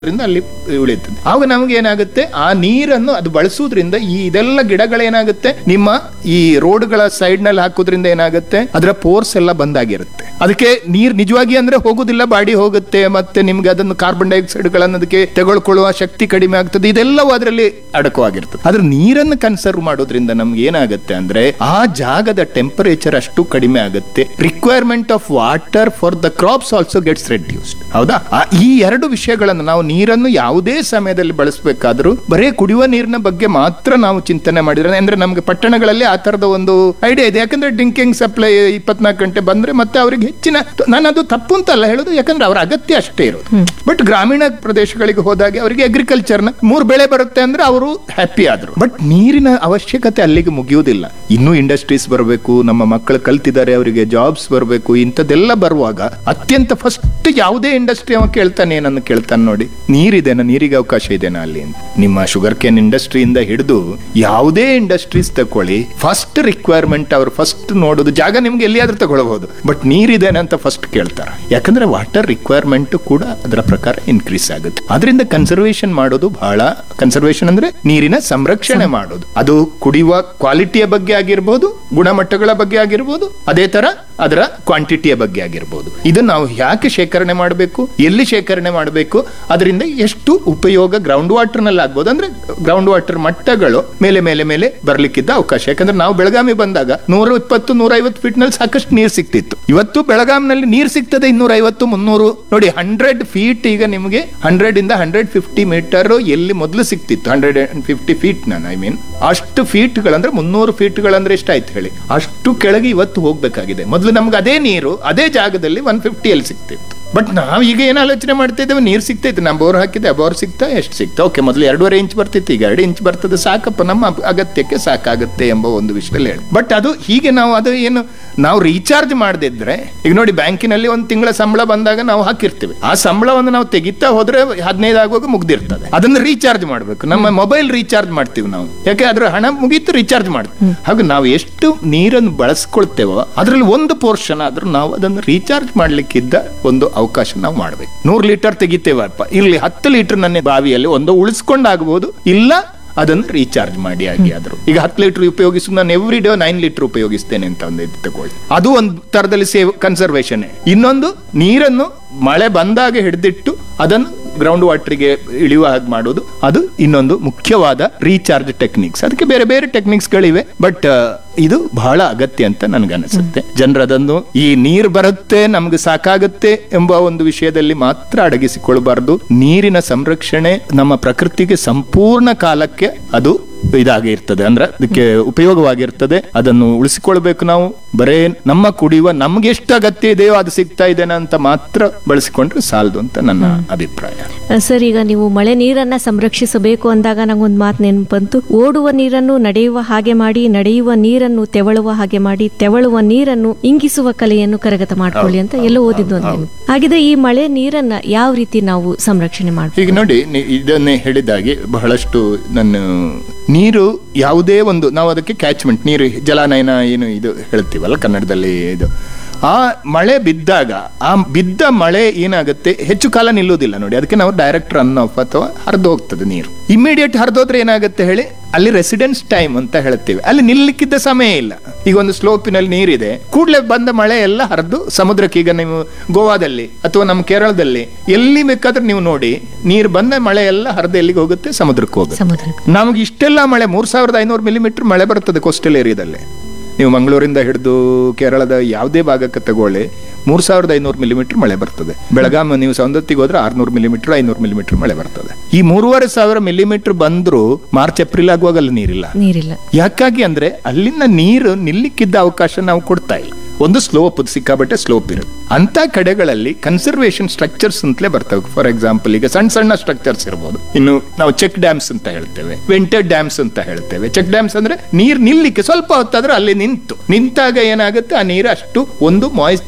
ರಿಂದ ಅಲ್ಲಿ ಉಳಿಯುತ್ತದೆ ಆವಾಗ ನಮ್ಗೆ ಏನಾಗುತ್ತೆ ಆ ನೀರನ್ನು ಅದು ಬಳಸುವುದರಿಂದ ಈ ಇದೆಲ್ಲ ಗಿಡಗಳೇನಾಗುತ್ತೆ ನಿಮ್ಮ ಈ ರೋಡ್ಗಳ ಸೈಡ್ ನಲ್ಲಿ ಹಾಕೋದ್ರಿಂದ ಏನಾಗುತ್ತೆ ಅದರ ಪೋರ್ಸ್ ಎಲ್ಲ ಬಂದಾಗಿರುತ್ತೆ ಅದಕ್ಕೆ ನೀರ್ ನಿಜವಾಗಿ ಅಂದ್ರೆ ಹೋಗುದಿಲ್ಲ ಬಾಡಿ ಹೋಗುತ್ತೆ ಮತ್ತೆ ನಿಮ್ಗೆ ಅದನ್ನು ಕಾರ್ಬನ್ ಡೈಆಕ್ಸೈಡ್ ಗಳನ್ನು ಅದಕ್ಕೆ ತೆಗೆದುಕೊಳ್ಳುವ ಶಕ್ತಿ ಕಡಿಮೆ ಆಗ್ತದೆ ಇದೆಲ್ಲವೂ ಅದರಲ್ಲಿ ಅಡಕವಾಗಿರ್ತದೆ ಆದ್ರೆ ನೀರನ್ನು ಕನ್ಸರ್ವ್ ಮಾಡೋದ್ರಿಂದ ನಮ್ಗೆ ಏನಾಗುತ್ತೆ ಅಂದ್ರೆ ಆ ಜಾಗದ ಟೆಂಪರೇಚರ್ ಅಷ್ಟು ಕಡಿಮೆ ಆಗುತ್ತೆ requirement of water for the crops also gets reduced ಹೌದಾ ಆ- ಈ ಎರಡು ವಿಷಯಗಳನ್ನು ನಾವು ನೀರನ್ನು ಯಾವುದೇ ಸಮಯದಲ್ಲಿ ಬಳಸಬೇಕಾದ್ರೂ ಬರೇ ಕುಡಿಯುವ ನೀರಿನ ಬಗ್ಗೆ ಮಾತ್ರ ನಾವು ಚಿಂತನೆ ಮಾಡಿದ್ರೆ ಅಂದ್ರೆ ನಮ್ಗೆ ಪಟ್ಟಣಗಳಲ್ಲಿ ಆ ತರದ ಒಂದು ಐಡಿಯಾ ಇದೆ ಯಾಕಂದ್ರೆ ಡ್ರಿಂಕಿಂಗ್ ಸಪ್ಲೈ ಇಪ್ಪತ್ನಾಲ್ಕು ಗಂಟೆ ಬಂದ್ರೆ ಮತ್ತೆ ಅವರಿಗೆ ಹೆಚ್ಚಿನ ನಾನು ಅದು ತಪ್ಪು ಅಂತಲ್ಲ ಹೇಳೋದು ಯಾಕಂದ್ರೆ ಅವರ ಅಗತ್ಯ ಅಷ್ಟೇ ಇರೋದು ಬಟ್ ಗ್ರಾಮೀಣ ಪ್ರದೇಶಗಳಿಗೆ ಹೋದಾಗೆ ಅವರಿಗೆ ಅಗ್ರಿಕಲ್ಚರ್ ನ ಮೂರ್ ಬೆಳೆ ಬರುತ್ತೆ ಅಂದ್ರೆ ಅವರು ಹ್ಯಾಪಿ ಆದ್ರು ಬಟ್ ನೀರಿನ ಅವಶ್ಯಕತೆ ಅಲ್ಲಿಗೆ ಮುಗಿಯುವುದಿಲ್ಲ ಇನ್ನೂ ಇಂಡಸ್ಟ್ರೀಸ್ ಬರಬೇಕು ನಮ್ಮ ಮಕ್ಕಳು ಕಲ್ತಿದ್ದಾರೆ ಅವರಿಗೆ ಜಾಬ್ಸ್ ಬರಬೇಕು ಇಂಥದ್ದೆಲ್ಲ ಬರುವಾಗ ಅತ್ಯಂತ ಫಸ್ಟ್ ಯಾವುದೇ ಇಂಡಸ್ಟ್ರಿ ಅವ ಕೇಳ್ತಾನೆ ಏನನ್ನು ಕೇಳ್ತಾನೆ ನೋಡಿ ನೀರಿದೆನಾ ನೀರಿಗೆ ಅವಕಾಶ ಇದೆನಾ ಅಲ್ಲಿ ಅಂತ ನಿಮ್ಮ ಶುಗರ್ ಕೇನ್ ಇಂಡಸ್ಟ್ರಿಯಿಂದ ಹಿಡಿದು ಯಾವುದೇ ಇಂಡಸ್ಟ್ರೀಸ್ ತಕೊಳ್ಳಿ ಫಸ್ಟ್ ರಿಕ್ವೈರ್ಮೆಂಟ್ ಅವರು ಫಸ್ಟ್ ನೋಡೋದು ಜಾಗ ನಿಮ್ಗೆ ಎಲ್ಲಿಯಾದ್ರೂ ತಗೊಳ್ಬಹುದು ಬಟ್ ನೀರಿದೇನೆ ಅಂತ ಫಸ್ಟ್ ಕೇಳ್ತಾರೆ ಯಾಕಂದ್ರೆ ವಾಟರ್ ರಿಕ್ವೈರ್ಮೆಂಟ್ ಕೂಡ ಅದರ ಪ್ರಕಾರ ಇನ್ಕ್ರೀಸ್ ಆಗುತ್ತೆ ಅದರಿಂದ ಕನ್ಸರ್ವೇಷನ್ ಮಾಡೋದು ಬಹಳ ಕನ್ಸರ್ವೇಷನ್ ಅಂದ್ರೆ ನೀರಿನ ಸಂರಕ್ಷಣೆ ಮಾಡೋದು ಅದು ಕುಡಿಯುವ ಕ್ವಾಲಿಟಿಯ ಬಗ್ಗೆ ಆಗಿರ್ಬೋದು ಗುಣಮಟ್ಟಗಳ ಬಗ್ಗೆ ಆಗಿರ್ಬೋದು ಅದೇ ತರ ಅದರ ಕ್ವಾಂಟಿಟಿಯ ಬಗ್ಗೆ ಆಗಿರ್ಬೋದು ಇದು ನಾವು ಯಾಕೆ ಶೇಖರಣೆ ಮಾಡಬೇಕು ಎಲ್ಲಿ ಶೇಖರಣೆ ಮಾಡಬೇಕು ಅದರಿಂದ ಎಷ್ಟು ಉಪಯೋಗ ಗ್ರೌಂಡ್ ವಾಟರ್ ನಲ್ಲಿ ಆಗ್ಬೋದು ಅಂದ್ರೆ ಗ್ರೌಂಡ್ ವಾಟರ್ ಮಟ್ಟಗಳು ಮೇಲೆ ಮೇಲೆ ಮೇಲೆ ಬರ್ಲಿಕ್ಕಿದ್ದ ಅವಕಾಶ ಯಾಕಂದ್ರೆ ನಾವು ಬೆಳಗಾವಿ ಬಂದಾಗ ನೂರ ಇಪ್ಪತ್ತು ನೂರ ಐವತ್ತು ಫೀಟ್ ನಲ್ಲಿ ಸಾಕಷ್ಟು ನೀರು ಸಿಕ್ತಿತ್ತು ಇವತ್ತು ಬೆಳಗಾಂನಲ್ಲಿ ನೀರು ಸಿಗ್ತದೆ ಇನ್ನೂರ ಐವತ್ತು ಮುನ್ನೂರು ನೋಡಿ ಹಂಡ್ರೆಡ್ ಫೀಟ್ ಈಗ ನಿಮಗೆ ಹಂಡ್ರೆಡ್ ಇಂದ ಹಂಡ್ರೆಡ್ ಫಿಫ್ಟಿ ಮೀಟರ್ ಎಲ್ಲಿ ಮೊದಲು ಸಿಕ್ತಿತ್ತು ಹಂಡ್ರೆಡ್ ಅಂಡ್ ಫಿಫ್ಟಿ ಫೀಟ್ ನಾನು ಐ ಮೀನ್ ಅಷ್ಟು ಫೀಟ್ಗಳಂದ್ರೆ ಮುನ್ನೂರು ಫೀಟ್ಗಳಂದ್ರೆ ಎಷ್ಟಾಯ್ತು ಹೇಳಿ ಅಷ್ಟು ಕೆಳಗೆ ಇವತ್ತು ಹೋಗ್ಬೇಕಾಗಿದೆ ಮೊದಲು ನಮ್ಗೆ ಅದೇ ನೀರು ಅದೇ ಜಾಗದಲ್ಲಿ ಒನ್ ಫಿಫ್ಟಿಯಲ್ಲಿ ಸಿಕ್ತಿತ್ತು ಬಟ್ ನಾವು ಈಗ ಏನು ಆಲೋಚನೆ ಮಾಡ್ತಾ ಇದ್ದೇವೆ ನೀರು ಸಿಗ್ತೈತೆ ನಾವು ಬೋರ್ ಹಾಕಿದ್ದೆ ಬೋರ್ ಸಿಗ್ತಾ ಎಷ್ಟು ಸಿಗ್ತಾ ಓಕೆ ಮೊದಲು ಎರಡೂವರೆ ಇಂಚ್ ಬರ್ತಿತ್ತು ಈಗ ಎರಡು ಇಂಚ್ ಬರ್ತದೆ ಸಾಕಪ್ಪ ನಮ್ಮ ಅಬ್- ಅಗತ್ಯಕ್ಕೆ ಸಾಕಾಗುತ್ತೆ ಎಂಬ ಒಂದು ವಿಷಯದಲ್ಲಿ ಹೇಳಿ ಬಟ್ ಅದು ಹೀಗೆ ನಾವು ಅದು ಏನು ನಾವು ರೀಚಾರ್ಜ್ ಮಾಡದಿದ್ರೆ ಈಗ ನೋಡಿ ಬ್ಯಾಂಕಿನಲ್ಲಿ ಒಂದು ತಿಂಗಳ ಸಂಬಳ ಬಂದಾಗ ನಾವು ಹಾಕಿರ್ತೀವಿ ಆ ಸಂಬಳವನ್ನು ನಾವು ತೆಗಿತಾ ಹೋದ್ರೆ ಹದಿನೈದು ಆಗುವಾಗ ಮುಗ್ದಿರ್ತದೆ ಅದನ್ನು ರೀಚಾರ್ಜ್ ಮಾಡಬೇಕು ನಮ್ಮ ಮೊಬೈಲ್ ರೀಚಾರ್ಜ್ ಮಾಡ್ತೀವಿ ನಾವು ಯಾಕೆ ಅದ್ರ ಹಣ ಮುಗೀತು ರೀಚಾರ್ಜ್ ಮಾಡ್ತೀವಿ ಹಾಗೆ ನಾವು ಎಷ್ಟು ನೀರನ್ನು ಬಳಸ್ಕೊಳ್ತೇವೋ ಅದರಲ್ಲಿ ಒಂದು ಪೋರ್ಷನ್ ಆದ್ರೂ ನಾವು ಅದನ್ನು ರೀಚಾರ್ಜ್ ಮಾಡ್ಲಿಕ್ಕಿದ್ದ ಒಂದು ಅವಕಾಶ ನಾವು ಮಾಡ್ಬೇಕು ನೂರು ಲೀಟರ್ ತೆಗಿತೇವಪ್ಪ ಇರ್ಲಿ ಹತ್ತು ಲೀಟರ್ ನನ್ನ ಬಾವಿಯಲ್ಲಿ ಒಂದು ಉಳಿಸ್ಕೊಂಡಾಗಬಹುದು ಇಲ್ಲ ಅದನ್ನು ರೀಚಾರ್ಜ್ ಮಾಡಿ ಆಗಿ ಆದ್ರು ಈಗ ಹತ್ತು ಲೀಟರ್ ಉಪಯೋಗಿಸು ನಾನು ಎವ್ರಿ ಡೇ ನೈನ್ ಲೀಟರ್ ಉಪಯೋಗಿಸ್ತೇನೆ ಅಂತ ಒಂದು ಇದು ತಗೊಳ್ಳಿ ಅದು ಒಂದು ತರದಲ್ಲಿ ಸೇವ್ ಕನ್ಸರ್ವೇಷನ್ ಇನ್ನೊಂದು ನೀರನ್ನು ಮಳೆ ಬಂದಾಗ ಹಿಡಿದಿಟ್ಟು ಅದನ್ನು ಗ್ರೌಂಡ್ ವಾಟರ್ಗೆ ಇಳಿಯುವ ಹಾಗೆ ಮಾಡೋದು ಅದು ಇನ್ನೊಂದು ಮುಖ್ಯವಾದ ರೀಚಾರ್ಜ್ ಟೆಕ್ನಿಕ್ಸ್ ಅದಕ್ಕೆ ಬೇರೆ ಬೇರೆ ಟೆಕ್ನಿಕ್ಸ್ ಗಳಿವೆ ಬಟ್ ಇದು ಬಹಳ ಅಗತ್ಯ ಅಂತ ನನ್ಗನ್ಸುತ್ತೆ ಜನರು ಅದನ್ನು ಈ ನೀರ್ ಬರುತ್ತೆ ನಮ್ಗೆ ಸಾಕಾಗುತ್ತೆ ಎಂಬ ಒಂದು ವಿಷಯದಲ್ಲಿ ಮಾತ್ರ ಅಡಗಿಸಿಕೊಳ್ಬಾರ್ದು ನೀರಿನ ಸಂರಕ್ಷಣೆ ನಮ್ಮ ಪ್ರಕೃತಿಗೆ ಸಂಪೂರ್ಣ ಕಾಲಕ್ಕೆ ಅದು ಇದಾಗಿ ಇರ್ತದೆ ಅಂದ್ರೆ ಅದಕ್ಕೆ ಉಪಯೋಗವಾಗಿರ್ತದೆ ಅದನ್ನು ಉಳಿಸಿಕೊಳ್ಬೇಕು ನಾವು ಬರೇ ನಮ್ಮ ಕುಡಿಯುವ ನಮ್ಗೆ ಎಷ್ಟು ಅಗತ್ಯ ಇದೆಯೋ ಅದು ಸಿಗ್ತಾ ಇದೆನಾ ಅಂತ ಮಾತ್ರ ಬಳಸಿಕೊಂಡ್ರೆ ಸಾಲದು ಅಂತ ನನ್ನ ಅಭಿಪ್ರಾಯ ಸರ್ ಈಗ ನೀವು ಮಳೆ ನೀರನ್ನ ಸಂರಕ್ಷಿಸಬೇಕು ಅಂದಾಗ ನಂಗೊಂದು ಮಾತು ನೆನಪು ಬಂತು ಓಡುವ ನೀರನ್ನು ನಡೆಯುವ ಹಾಗೆ ಮಾಡಿ ನಡೆಯುವ ನೀರನ್ನು ತೆವಳುವ ಹಾಗೆ ಮಾಡಿ ತೆವಳುವ ನೀರನ್ನು ಇಂಗಿಸುವ ಕಲೆಯನ್ನು ಕರಗತ ಮಾಡ್ಕೊಳ್ಳಿ ಅಂತ ಎಲ್ಲ ಓದಿದ್ದು ಅಂತ ನೆನಪು. ಹಾಗಿದ್ರೆ ಈ ಮಳೆ ನೀರನ್ನ ಯಾವ ರೀತಿ ನಾವು ಸಂರಕ್ಷಣೆ ಮಾಡ್ಬೇಕು ಈಗ ನೋಡಿ ನಿ- ಇದನ್ನೇ ಹೇಳಿದಾಗೆ ಬಹಳಷ್ಟು ನನ್ನ ನೀರು ಯಾವುದೇ ಒಂದು ನಾವು ಅದಕ್ಕೆ ಕ್ಯಾಚ್ಮೆಂಟ್ ನೀರು ಜಲಾನಯನ ಏನು ಇದು ಹೇಳ್ತೀವಲ್ಲ ಕನ್ನಡದಲ್ಲಿ ಇದು ಆ ಮಳೆ ಬಿದ್ದಾಗ ಆ ಬಿದ್ದ ಮಳೆ ಏನಾಗುತ್ತೆ ಹೆಚ್ಚು ಕಾಲ ನಿಲ್ಲುವುದಿಲ್ಲ ನೋಡಿ ಅದಕ್ಕೆ ನಾವು ಡೈರೆಕ್ಟ್ ರನ್ ಆಫ್ ಅಥವಾ ಹರಿದು ಹೋಗ್ತದೆ ನೀರು ಇಮಿಡಿಯೇಟ್ ಹರಿದೋದ್ರೆ ಏನಾಗುತ್ತೆ ಹೇಳಿ ಅಲ್ಲಿ ರೆಸಿಡೆನ್ಸ್ ಟೈಮ್ ಅಂತ ಹೇಳ್ತೀವಿ ಅಲ್ಲಿ ನಿಲ್ಲಿಕ್ಕಿದ್ದ ಸಮಯ ಇಲ್ಲ ಈಗ ಒಂದು ಸ್ಲೋಪಿನಲ್ಲಿ ನೀರಿದೆ ಕೂಡಲೇ ಬಂದ ಮಳೆ ಎಲ್ಲ ಹರಿದು ಸಮುದ್ರಕ್ಕೆ ಈಗ ನೀವು ಗೋವಾದಲ್ಲಿ ಅಥವಾ ನಮ್ಮ ಕೇರಳದಲ್ಲಿ ಎಲ್ಲಿ ಬೇಕಾದ್ರೆ ನೀವು ನೋಡಿ ನೀರು ಬಂದ ಮಳೆ ಎಲ್ಲ ಹರಿದು ಎಲ್ಲಿಗೆ ಹೋಗುತ್ತೆ ಸಮುದ್ರಕ್ಕೆ ಹೋಗುತ್ತೆ ಸಮುದ್ರಕ್ಕೆ ನಮಗೆ ಇಷ್ಟೆಲ್ಲ ಮಳೆ ಮೂರ್ ಸಾವಿರದ ಐನೂರು ಮಿಲಿಮೀಟರ್ ಮಳೆ ಬರ್ತದೆ ಕೋಸ್ಟಲ್ ಏರಿಯಾದಲ್ಲಿ ನೀವು ಮಂಗಳೂರಿಂದ ಹಿಡಿದು ಕೇರಳದ ಯಾವುದೇ ಭಾಗಕ್ಕೆ ತಗೊಳ್ಳಿ ಮೂರ್ ಸಾವಿರದ ಐನೂರು ಮಿಲಿಮೀಟರ್ ಮಳೆ ಬರ್ತದೆ ಬೆಳಗಾಂ ನೀವು ಸೌಂದತ್ತಿಗೆ ಹೋದ್ರೆ ಆರ್ನೂರು ಮಿಲಿಮೀಟರ್ ಐನೂರು ಮಿಲಿಮೀಟರ್ ಮಳೆ ಬರ್ತದೆ ಈ ಮೂರುವರೆ ಸಾವಿರ ಮಿಲಿಮೀಟರ್ ಬಂದ್ರು ಮಾರ್ಚ್ ಏಪ್ರಿಲ್ ಆಗುವಾಗ ಅಲ್ಲಿ ನೀರಿಲ್ಲ ನೀರಿಲ್ಲ ಯಾಕಾಗಿ ಅಂದ್ರೆ ಅಲ್ಲಿನ ನೀರು ನಿಲ್ಲಿಕ್ಕಿದ್ದ ಅವಕಾಶ ನಾವು ಕೊಡ್ತಾ ಇಲ್ಲ ಒಂದು ಸ್ಲೋಪ್ ಸಿಕ್ಕಾಬಟ್ಟೆ ಸ್ಲೋಪ್ ಇರುತ್ತೆ ಅಂತ ಕಡೆಗಳಲ್ಲಿ ಕನ್ಸರ್ವೇಷನ್ ಸ್ಟ್ರಕ್ಚರ್ಸ್ ಅಂತಲೇ ಬರ್ತವೆ ಫಾರ್ ಎಕ್ಸಾಂಪಲ್ ಈಗ ಸಣ್ಣ ಸಣ್ಣ ಸ್ಟ್ರಕ್ಚರ್ಸ್ ಇರ್ಬೋದು ಇನ್ನು ನಾವು ಚೆಕ್ ಡ್ಯಾಮ್ಸ್ ಅಂತ ಹೇಳ್ತೇವೆ ವೆಂಟೆಡ್ ಡ್ಯಾಮ್ಸ್ ಅಂತ ಹೇಳ್ತೇವೆ ಚೆಕ್ ಡ್ಯಾಮ್ಸ್ ಅಂದ್ರೆ ನೀರ್ ನಿಲ್ಲಿಕ್ಕೆ ಸ್ವಲ್ಪ ಹೊತ್ತಾದ್ರೆ ಅಲ್ಲಿ ನಿಂತು ನಿಂತಾಗ ಏನಾಗುತ್ತೆ ಆ ನೀರು ಅಷ್ಟು ಒಂದು ಮಾಯಿಶ್ಚರ್ ಆಗಿ